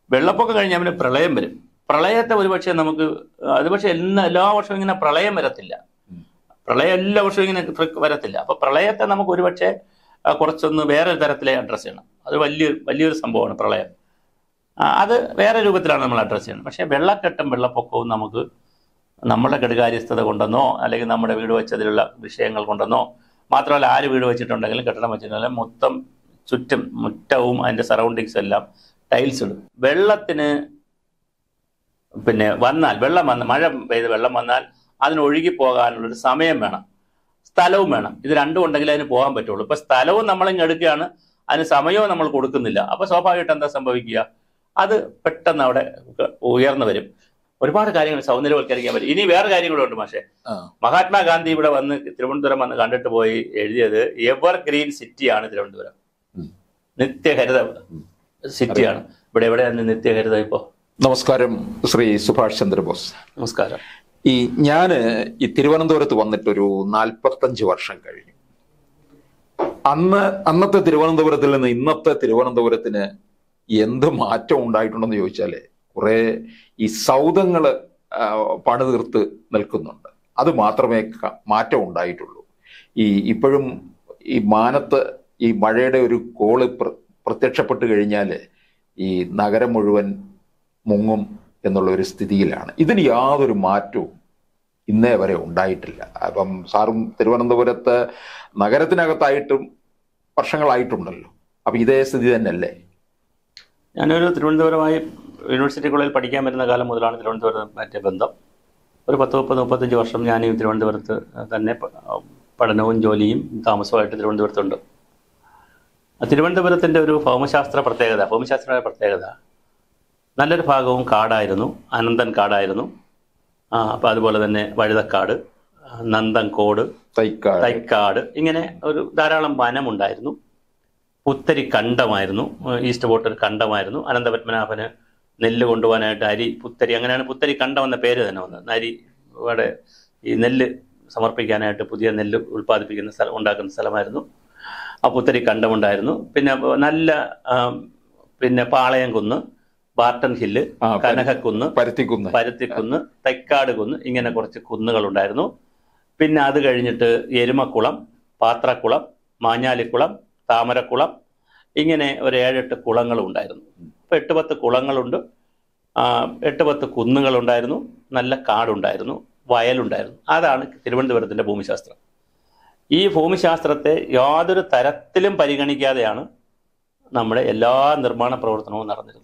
വെള്ളപ്പൊക്കം കഴിഞ്ഞാൽ പിന്നെ പ്രളയം വരും പ്രളയത്തെ ഒരുപക്ഷെ നമുക്ക് അത് പക്ഷെ എല്ലാ എല്ലാ വർഷവും ഇങ്ങനെ പ്രളയം വരത്തില്ല പ്രളയം എല്ലാ വർഷവും ഇങ്ങനെ ഫ്രീ- വരത്തില്ല അപ്പൊ പ്രളയത്തെ നമുക്ക് ഒരുപക്ഷെ ആ, കുറച്ചൊന്ന് വേറെ തരത്തിലെ അഡ്രസ്സ് ചെയ്യണം അത് വലിയ വലിയൊരു സംഭവമാണ് പ്രളയം ആ, അത് വേറെ രൂപത്തിലാണ് നമ്മൾ അഡ്രസ്സ് ചെയ്യുന്നത് പക്ഷേ വെള്ളക്കെട്ടും വെള്ളപ്പൊക്കവും നമുക്ക് നമ്മുടെ കെടുകാര്യസ്ഥത കൊണ്ടെന്നോ അല്ലെങ്കിൽ നമ്മുടെ വീട് വെച്ചതിലുള്ള വിഷയങ്ങൾ കൊണ്ടെന്നോ മാത്രമല്ല ആര് വീട് വെച്ചിട്ടുണ്ടെങ്കിലും കെട്ടിടം വെച്ചിട്ടുണ്ടെങ്കിലും മൊത്തം ചുറ്റും മുറ്റവും അതിൻ്റെ സറൗണ്ടിങ്സ് എല്ലാം ടൈൽസ് ഇടും വെള്ളത്തിന് പിന്നെ വന്നാൽ വെള്ളം വന്ന് മഴ പെയ്ത് വെള്ളം വന്നാൽ അതിന് ഒഴുകി പോകാനുള്ളൊരു സമയം വേണം സ്ഥലവും വേണം ഇത് രണ്ടും ഉണ്ടെങ്കിൽ അതിന് പോകാൻ പറ്റുള്ളൂ ഇപ്പൊ സ്ഥലവും നമ്മൾ ഇങ്ങ് എടുക്കുകയാണ് അതിന് സമയവും നമ്മൾ കൊടുക്കുന്നില്ല അപ്പൊ സ്വാഭാവികമായിട്ട് എന്താ സംഭവിക്കുക അത് പെട്ടെന്ന് അവിടെ ഉയർന്നു വരും ഒരുപാട് കാര്യങ്ങൾ സൗന്ദര്യവൽക്കരിക്കാൻ പറ്റും ഇനി വേറെ കാര്യങ്ങളും ഉണ്ട് പക്ഷേ ആ. മഹാത്മാഗാന്ധി ഇവിടെ വന്ന് തിരുവനന്തപുരം വന്ന് കണ്ടിട്ട് പോയി എഴുതിയത് എവർ ഗ്രീൻ സിറ്റിയാണ് തിരുവനന്തപുരം ഉം. നിത്യഹരിത സിറ്റിയാണ് ഇവിടെ എവിടെയാണ് നിത്യഹരിത ഇപ്പോ നമസ്കാരം ശ്രീ സുഭാഷ് ചന്ദ്രബോസ് നമസ്കാരം ഈ ഞാന് ഈ തിരുവനന്തപുരത്ത് വന്നിട്ടൊരു നാൽപ്പത്തഞ്ച് വർഷം കഴിഞ്ഞു അന്ന് അന്നത്തെ തിരുവനന്തപുരത്തിൽ നിന്ന് ഇന്നത്തെ തിരുവനന്തപുരത്തിന് എന്ത് മാറ്റം ഉണ്ടായിട്ടുണ്ടെന്ന് ചോദിച്ചാല് കുറെ ഈ സൗധങ്ങള് ആ, പണിതീർത്ത് നിൽക്കുന്നുണ്ട് അത് മാത്രമേ ക- മാറ്റം ഉണ്ടായിട്ടുള്ളൂ ഈ ഇപ്പോഴും ഈ മാനത്ത് ഈ മഴയുടെ ഒരു കോള് പ്ര- പ്രത്യക്ഷപ്പെട്ട് കഴിഞ്ഞാൽ ഈ നഗരം മുഴുവൻ മുങ്ങും എന്നുള്ള ഒരു സ്ഥിതിയിലാണ് ഇതിന് യാതൊരു മാറ്റവും ഇന്നേ വരെ ഉണ്ടായിട്ടില്ല അപ്പം സാറും തിരുവനന്തപുരത്ത് നഗരത്തിനകത്തായിട്ടും വർഷങ്ങളായിട്ടുണ്ടല്ലോ അപ്പൊ ഇതേ സ്ഥിതി തന്നെയല്ലേ ഞാനൊരു തിരുവനന്തപുരമായി യൂണിവേഴ്സിറ്റി കോളേജിൽ പഠിക്കാൻ വരുന്ന കാലം മുതലാണ് തിരുവനന്തപുരം മറ്റേ ബന്ധം ഒരു പത്ത് മുപ്പത് മുപ്പത്തഞ്ച് വർഷം ഞാൻ ഈ തിരുവനന്തപുരത്ത് തന്നെ പ- പഠനവും ജോലിയും താമസവുമായിട്ട് തിരുവനന്തപുരത്തുണ്ട് തിരുവനന്തപുരത്തിൻ്റെ ഒരു ഭൗമശാസ്ത്ര പ്രത്യേകത ഭൗമശാസ്ത്രമായ പ്രത്യേകത നല്ലൊരു ഭാഗവും കാടായിരുന്നു അനന്തൻ കാടായിരുന്നു ആ, അപ്പോൾ അതുപോലെ തന്നെ വഴുതക്കാട് ആ, നന്തൻകോട് തൈക്കാട് തൈക്കാട് ഇങ്ങനെ ഒരു ധാരാളം വനമുണ്ടായിരുന്നു പുത്തരി കണ്ടമായിരുന്നു ഏഹ് ഈസ്റ്റ് ബോട്ട് ഒരു കണ്ടമായിരുന്നു അനന്തപത്മനാഭന് നെല്ല് കൊണ്ടുപോകാനായിട്ട് അരി പുത്തരി അങ്ങനെയാണ് പുത്തരി കണ്ടം എന്ന പേര് തന്നെ വന്നത് അരി ഇവിടെ ഈ നെല്ല് സമർപ്പിക്കാനായിട്ട് പുതിയ നെല്ല് ഉൽപ്പാദിപ്പിക്കുന്ന സ്ഥലം ഉണ്ടാക്കുന്ന സ്ഥലമായിരുന്നു ആ പുത്തരി കണ്ടമുണ്ടായിരുന്നു പിന്നെ നല്ല ആ, പിന്നെ പാളയം കുന്ന് ബാർട്ടൺ ഹില്ല് ആ, പരു- കനകക്കുന്ന് പരുത്തിക്കുന്ന് പരുത്തിക്കുന്ന് തെക്കാട് കുന്ന് ഇങ്ങനെ കുറച്ച് കുന്നുകളുണ്ടായിരുന്നു പിന്നെ അത് കഴിഞ്ഞിട്ട് എരുമക്കുളം പാത്രക്കുളം മാഞ്ഞാലിക്കുളം താമരക്കുളം ഇങ്ങനെ ഒരു ഏഴെട്ട് കുളങ്ങളും ഉണ്ടായിരുന്നു അപ്പോൾ എട്ട് പത്ത് കുളങ്ങളുണ്ട് ആ, എട്ട് പത്ത് കുന്നുകളുണ്ടായിരുന്നു നല്ല കാടുണ്ടായിരുന്നു വയലുണ്ടായിരുന്നു അതാണ് തിരുവനന്തപുരത്തിൻ്റെ ഭൂമിശാസ്ത്രം ഈ ഭൂമിശാസ്ത്രത്തെ യാതൊരു തരത്തിലും പരിഗണിക്കാതെയാണ് നമ്മുടെ എല്ലാ നിർമ്മാണ പ്രവർത്തനവും നടന്നിരുന്നത്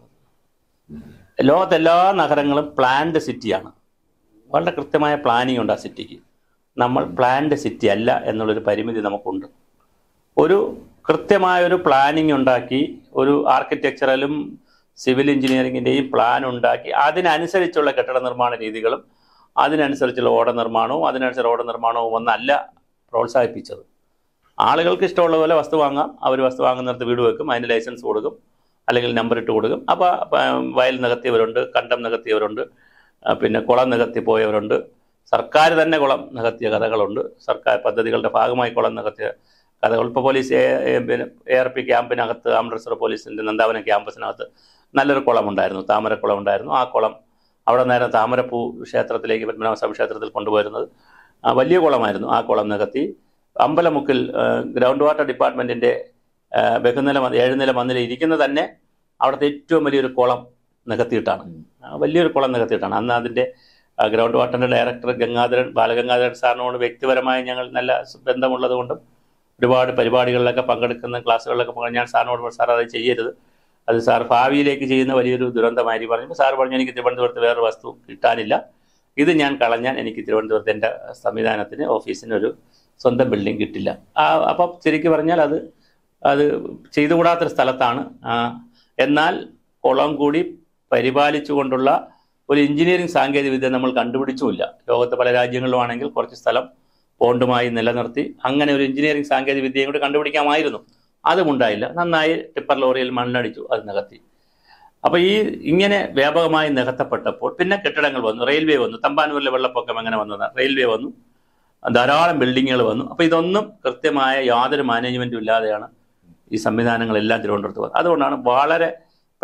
ലോകത്തെ എല്ലാ നഗരങ്ങളും പ്ലാൻഡ് സിറ്റിയാണ് വളരെ കൃത്യമായ പ്ലാനിങ് ഉണ്ട് ആ സിറ്റിക്ക് നമ്മൾ പ്ലാൻഡ് സിറ്റി അല്ല എന്നുള്ളൊരു പരിമിതി നമുക്കുണ്ട് ഒരു കൃത്യമായ ഒരു പ്ലാനിങ് ഉണ്ടാക്കി ഒരു ആർക്കിടെക്ചറലും സിവിൽ എഞ്ചിനീയറിങ്ങിൻ്റെയും പ്ലാൻ ഉണ്ടാക്കി അതിനനുസരിച്ചുള്ള കെട്ടിട നിർമ്മാണ രീതികളും അതിനനുസരിച്ചുള്ള ഓട നിർമ്മാണവും അതിനനുസരിച്ച് ഓട നിർമ്മാണവും ഒന്നല്ല പ്രോത്സാഹിപ്പിച്ചത് ആളുകൾക്ക് ഇഷ്ടമുള്ള പോലെ വസ്തു വാങ്ങാം അവർ വസ്തു വാങ്ങുന്നിടത്ത് വീട് വെക്കും അതിന് ലൈസൻസ് കൊടുക്കും അല്ലെങ്കിൽ നമ്പർ ഇട്ട് കൊടുക്കും അപ്പോൾ വയൽ നികത്തിയവരുണ്ട് കണ്ടം നികത്തിയവരുണ്ട് ആ, പിന്നെ കുളം നികത്തി പോയവരുണ്ട് സർക്കാർ തന്നെ കുളം നികത്തിയ കഥകളുണ്ട് സർക്കാർ പദ്ധതികളുടെ ഭാഗമായി കുളം നികത്തിയ കഥകൾ ഇപ്പോൾ പോലീസ് എ- എ- പിന്നെ എ ആർ പി ക്യാമ്പിനകത്ത് അമൃത്സർ പോലീസിൻ്റെ നന്ദാവനം ക്യാമ്പസിനകത്ത് നല്ലൊരു കുളം ഉണ്ടായിരുന്നു താമരക്കുളം ഉണ്ടായിരുന്നു ആ കുളം അവിടെ നേരം താമരപ്പൂ ക്ഷേത്രത്തിലേക്ക് പത്മനാഭസ്വാമി ക്ഷേത്രത്തിൽ കൊണ്ടുപോയിരുന്നത് ആ, വലിയ കുളമായിരുന്നു ആ കുളം നികത്തി അമ്പലമുക്കിൽ ഗ്രൗണ്ട് വാട്ടർ ഡിപ്പാർട്ട്മെൻറ്റിൻ്റെ ബഹുനില മ- ഏഴുനില മന്ദിരം ഇരിക്കുന്നത് തന്നെ അവിടുത്തെ ഏറ്റവും വലിയൊരു കുളം നികത്തിയിട്ടാണ് ആ, വലിയൊരു കുളം നികത്തിയിട്ടാണ് അന്ന് അതിൻ്റെ ഗ്രൗണ്ട് വാട്ടറിൻ്റെ ഡയറക്ടർ ഗംഗാധരൻ ബാലഗംഗാധരൻ സാറിനോട് വ്യക്തിപരമായി ഞങ്ങൾ നല്ല സ് ബന്ധമുള്ളത് കൊണ്ടും ഒരുപാട് പരിപാടികളിലൊക്കെ പങ്കെടുക്കുന്ന ക്ലാസ്സുകളിലൊക്കെ പങ്കെടുക്കുന്ന ഞാൻ സാറിനോട് പറഞ്ഞു, സാർ അത് ചെയ്യരുത് അത് സാർ ഭാവിയിലേക്ക് ചെയ്യുന്ന വലിയൊരു ദുരന്തമായി പറഞ്ഞപ്പോൾ സാർ പറഞ്ഞു എനിക്ക് തിരുവനന്തപുരത്ത് വേറൊരു വസ്തു കിട്ടാനില്ല ഇത് ഞാൻ കളഞ്ഞാൽ എനിക്ക് തിരുവനന്തപുരത്ത് എൻ്റെ സംവിധാനത്തിന് ഓഫീസിന് ഒരു സ്വന്തം ബിൽഡിംഗ് കിട്ടില്ല ആ, അപ്പം ശരിക്കും പറഞ്ഞാൽ അത് അത് ചെയ്തുകൂടാത്തൊരു സ്ഥലത്താണ് ആ, എന്നാൽ കുളം കൂടി പരിപാലിച്ചുകൊണ്ടുള്ള ഒരു എഞ്ചിനീയറിംഗ് സാങ്കേതിക വിദ്യ നമ്മൾ കണ്ടുപിടിച്ചുമില്ല ലോകത്ത് പല രാജ്യങ്ങളിലുമാണെങ്കിൽ കുറച്ച് സ്ഥലം പോണ്ടുമായി നിലനിർത്തി അങ്ങനെ ഒരു എഞ്ചിനീയറിംഗ് സാങ്കേതിക വിദ്യയും കൂടി കണ്ടുപിടിക്കാമായിരുന്നു അതും ഉണ്ടായില്ല നന്നായി ടിപ്പർ ലോറിയിൽ മണ്ണടിച്ചു അത് നികത്തി അപ്പോൾ ഈ ഇങ്ങനെ വ്യാപകമായി നികത്തപ്പെട്ടപ്പോൾ പിന്നെ കെട്ടിടങ്ങൾ വന്നു റെയിൽവേ വന്നു തമ്പാനൂരിലെ വെള്ളപ്പൊക്കം എങ്ങനെ വന്നതാണ് റെയിൽവേ വന്നു ധാരാളം ബിൽഡിങ്ങുകൾ വന്നു അപ്പോൾ ഇതൊന്നും കൃത്യമായ യാതൊരു മാനേജ്മെൻറ്റും ഇല്ലാതെയാണ് ഈ സംവിധാനങ്ങളെല്ലാം തിരുവനന്തപുരത്ത് വന്നത് അതുകൊണ്ടാണ് വളരെ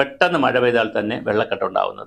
പെട്ടെന്ന് മഴ പെയ്താൽ തന്നെ വെള്ളക്കെട്ടുണ്ടാവുന്നത്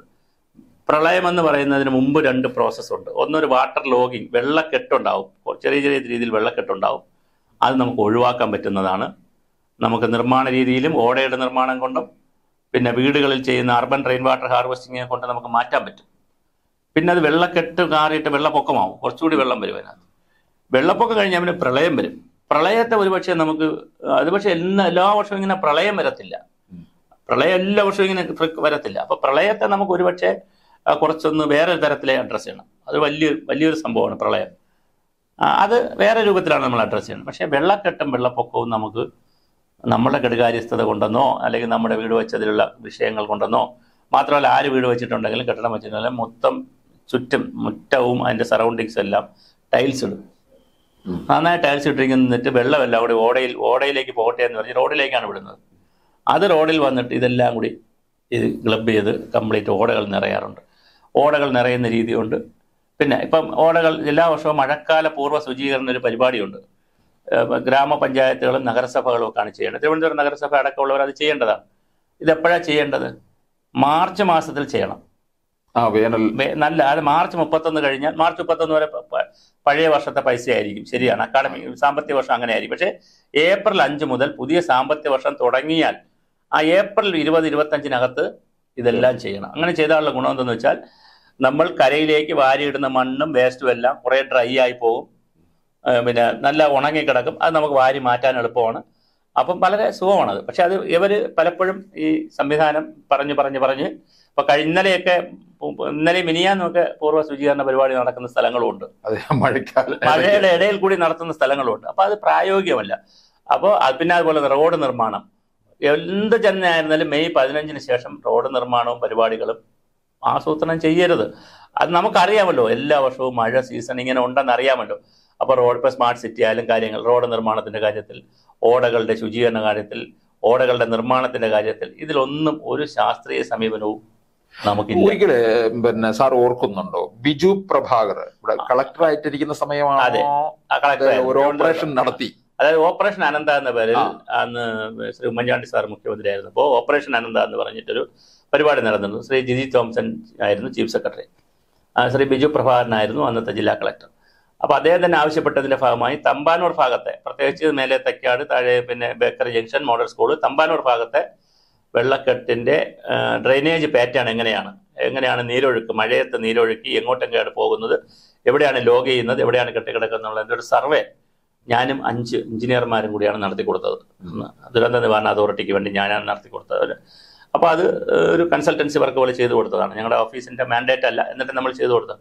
പ്രളയം എന്ന് പറയുന്നതിന് മുമ്പ് രണ്ട് പ്രോസസ്സ് ഉണ്ട് ഒന്നൊരു വാട്ടർ ലോഗിങ് വെള്ളക്കെട്ടുണ്ടാവും ചെറിയ ചെറിയ രീതിയിൽ വെള്ളക്കെട്ടുണ്ടാവും അത് നമുക്ക് ഒഴിവാക്കാൻ പറ്റുന്നതാണ് നമുക്ക് നിർമ്മാണ രീതിയിലും ഓടയുടെ നിർമ്മാണം കൊണ്ടും പിന്നെ വീടുകളിൽ ചെയ്യുന്ന അർബൻ റെയിൻ വാട്ടർ ഹാർവെസ്റ്റിങ്ങിനെ കൊണ്ട് നമുക്ക് മാറ്റാൻ പറ്റും പിന്നെ അത് വെള്ളക്കെട്ട് കാറിയിട്ട് വെള്ളപ്പൊക്കമാവും കുറച്ചുകൂടി വെള്ളം വരും അതിനകത്ത് വെള്ളപ്പൊക്കം കഴിഞ്ഞാൽ പിന്നെ പ്രളയം വരും പ്രളയത്തെ ഒരുപക്ഷെ നമുക്ക് അത് പക്ഷേ എല്ലാ എല്ലാ വർഷവും ഇങ്ങനെ പ്രളയം വരത്തില്ല പ്രളയം എല്ലാ വർഷവും ഇങ്ങനെ ഫ്രീ- വരത്തില്ല അപ്പൊ പ്രളയത്തെ നമുക്ക് ഒരുപക്ഷെ ആ, കുറച്ചൊന്ന് വേറെ തരത്തിലെ അഡ്രസ്സ് ചെയ്യണം അത് വലിയൊരു വലിയൊരു സംഭവമാണ് പ്രളയം ആ, അത് വേറെ രൂപത്തിലാണ് നമ്മൾ അഡ്രസ്സ് ചെയ്യുന്നത് പക്ഷേ വെള്ളക്കെട്ടും വെള്ളപ്പൊക്കവും നമുക്ക് നമ്മുടെ കെടുകാര്യസ്ഥത കൊണ്ടെന്നോ അല്ലെങ്കിൽ നമ്മുടെ വീട് വെച്ചതിലുള്ള വിഷയങ്ങൾ കൊണ്ടെന്നോ മാത്രമല്ല ആര് വീട് വെച്ചിട്ടുണ്ടെങ്കിലും കെട്ടിടം വെച്ചിട്ടുണ്ടെങ്കിലും മൊത്തം ചുറ്റും മുറ്റവും അതിന്റെ സറൗണ്ടിങ്സും എല്ലാം ടൈൽസ് ഇടും ഉം. നന്നായി ടൈൽസ് ഇട്ടിരിക്കുന്നിട്ട് വെള്ളമെല്ലാം കൂടി ഓടയിൽ ഓടയിലേക്ക് പോകട്ടെ എന്ന് പറഞ്ഞ് റോഡിലേക്കാണ് വിടുന്നത് അത് റോഡിൽ വന്നിട്ട് ഇതെല്ലാം കൂടി ഇത് ക്ലബ് ചെയ്ത് കംപ്ലീറ്റ് ഓടകൾ നിറയാറുണ്ട് ഓടകൾ നിറയുന്ന രീതിയുണ്ട് പിന്നെ ഇപ്പം ഓടകൾ എല്ലാ വർഷവും മഴക്കാല പൂർവ്വ ശുചീകരണ ഒരു പരിപാടിയുണ്ട് ഏഹ് ഗ്രാമപഞ്ചായത്തുകളും നഗരസഭകളും ഒക്കെയാണ് ചെയ്യേണ്ടത് തിരുവനന്തപുരം നഗരസഭ അടക്കമുള്ളവർ അത് ചെയ്യേണ്ടതാണ് ഇതെപ്പോഴാണ് ചെയ്യേണ്ടത് മാർച്ച് മാസത്തിൽ ചെയ്യണം ആ വേനൽ വേ- നല്ല അത് മാർച്ച് മുപ്പത്തൊന്ന് കഴിഞ്ഞാൽ മാർച്ച് മുപ്പത്തൊന്ന് വരെ പ- പ- പഴയ വർഷത്തെ പൈസ ആയിരിക്കും ശരിയാണ് അക്കാഡമിക് സാമ്പത്തിക വർഷം അങ്ങനെ ആയിരിക്കും പക്ഷേ ഏപ്രിൽ അഞ്ച് മുതൽ പുതിയ സാമ്പത്തിക വർഷം തുടങ്ങിയാൽ ആ ഏപ്രിൽ ഇരുപത് ഇരുപത്തഞ്ചിനകത്ത് ഇതെല്ലാം ചെയ്യണം അങ്ങനെ ചെയ്താലുള്ള ഗുണം എന്തെന്ന് വെച്ചാൽ നമ്മൾ കരയിലേക്ക് വാരിയിടുന്ന മണ്ണും വേസ്റ്റും എല്ലാം കുറേ ഡ്രൈ ആയി പോകും ആ, പിന്നെ നല്ല ഉണങ്ങി കിടക്കും അത് നമുക്ക് വാരി മാറ്റാൻ എളുപ്പമാണ് അപ്പം വളരെ സുഖമാണത് പക്ഷെ അത് ഇവര് പലപ്പോഴും ഈ സംവിധാനം പറഞ്ഞു പറഞ്ഞു പറഞ്ഞ് ഇപ്പൊ കഴിഞ്ഞ ഇന്നലെയൊക്കെ ഇന്നലെ മിനിയാന്നൊക്കെ പൂർവ്വ ശുചീകരണ പരിപാടി നടക്കുന്ന സ്ഥലങ്ങളുമുണ്ട് അതെ മഴക്കാലം മഴയുടെ ഇടയിൽ കൂടി നടത്തുന്ന സ്ഥലങ്ങളുണ്ട് അപ്പൊ അത് പ്രായോഗികമല്ല അപ്പോൾ പിന്നെ അതുപോലെ റോഡ് നിർമ്മാണം എന്ത് തന്നെ ആയിരുന്നാലും മെയ് പതിനഞ്ചിന് ശേഷം റോഡ് നിർമ്മാണവും പരിപാടികളും ആസൂത്രണം ചെയ്യരുത് അത് നമുക്കറിയാമല്ലോ എല്ലാ വർഷവും മഴ സീസൺ ഇങ്ങനെ ഉണ്ടെന്ന് അറിയാമല്ലോ അപ്പൊ റോഡ് ഇപ്പൊ സ്മാർട്ട് സിറ്റി ആയാലും കാര്യങ്ങൾ റോഡ് നിർമ്മാണത്തിന്റെ കാര്യത്തിൽ ഓടകളുടെ ശുചീകരണ കാര്യത്തിൽ ഓടകളുടെ നിർമ്മാണത്തിന്റെ കാര്യത്തിൽ ഇതിലൊന്നും ഒരു ശാസ്ത്രീയ സമീപനവും നമുക്കില്ല ഒരിക്കല് പിന്നെ സാർ ഓർക്കുന്നുണ്ടോ ബിജു പ്രഭാകർ ഇവിടെ കളക്ടർ ആയിട്ടിരിക്കുന്ന അതെ. സമയമാണോ ആ കളക്ടർ ഒരു ഓപ്പറേഷൻ നടത്തി അതായത് ഓപ്പറേഷൻ അനന്ത എന്ന പേരിൽ ആ. അന്ന് ശ്രീ ഉമ്മൻചാണ്ടി സാർ മുഖ്യമന്ത്രി ആയിരുന്നപ്പോൾ ഓപ്പറേഷൻ അനന്ത എന്ന് പറഞ്ഞിട്ടൊരു പരിപാടി നടന്നിരുന്നു ശ്രീ ജിജി തോംസൺ ആയിരുന്നു ചീഫ് സെക്രട്ടറി ആ, ശ്രീ ബിജു പ്രഭാകരനായിരുന്നു അന്നത്തെ ജില്ലാ കളക്ടർ അപ്പൊ അദ്ദേഹം തന്നെ ആവശ്യപ്പെട്ടതിന്റെ ഭാഗമായി തമ്പാനൂർ ഭാഗത്തെ പ്രത്യേകിച്ച് മേലെ തെക്കാട് താഴെ പിന്നെ bakery junction model school Thampanoor ഭാഗത്തെ വെള്ളക്കെട്ടിന്റെ ആ, ഡ്രെയിനേജ് പാറ്റേൺ എങ്ങനെയാണ് എങ്ങനെയാണ് നീരൊഴുക്ക് മഴയത്ത് നീരൊഴുക്കി എങ്ങോട്ടൊക്കെയാണ് പോകുന്നത് എവിടെയാണ് ലോഗ് ചെയ്യുന്നത് എവിടെയാണ് കെട്ടിക്കിടക്കുന്നത് ഒരു സർവേ ഞാനും അഞ്ച് എഞ്ചിനീയർമാരും കൂടിയാണ് നടത്തി കൊടുത്തത് ഒന്ന് ദുരന്ത നിവാരണ അതോറിറ്റിക്ക് വേണ്ടി ഞാനാണ് നടത്തി കൊടുത്തത് അപ്പോൾ അത് ഏഹ്, ഒരു കൺസൾട്ടൻസി വർക്ക് പോലെ ചെയ്തു കൊടുത്തതാണ് ഞങ്ങളുടെ ഓഫീസിന്റെ മാൻഡേറ്റ് അല്ല എന്നിട്ട് നമ്മൾ ചെയ്തു കൊടുത്തത്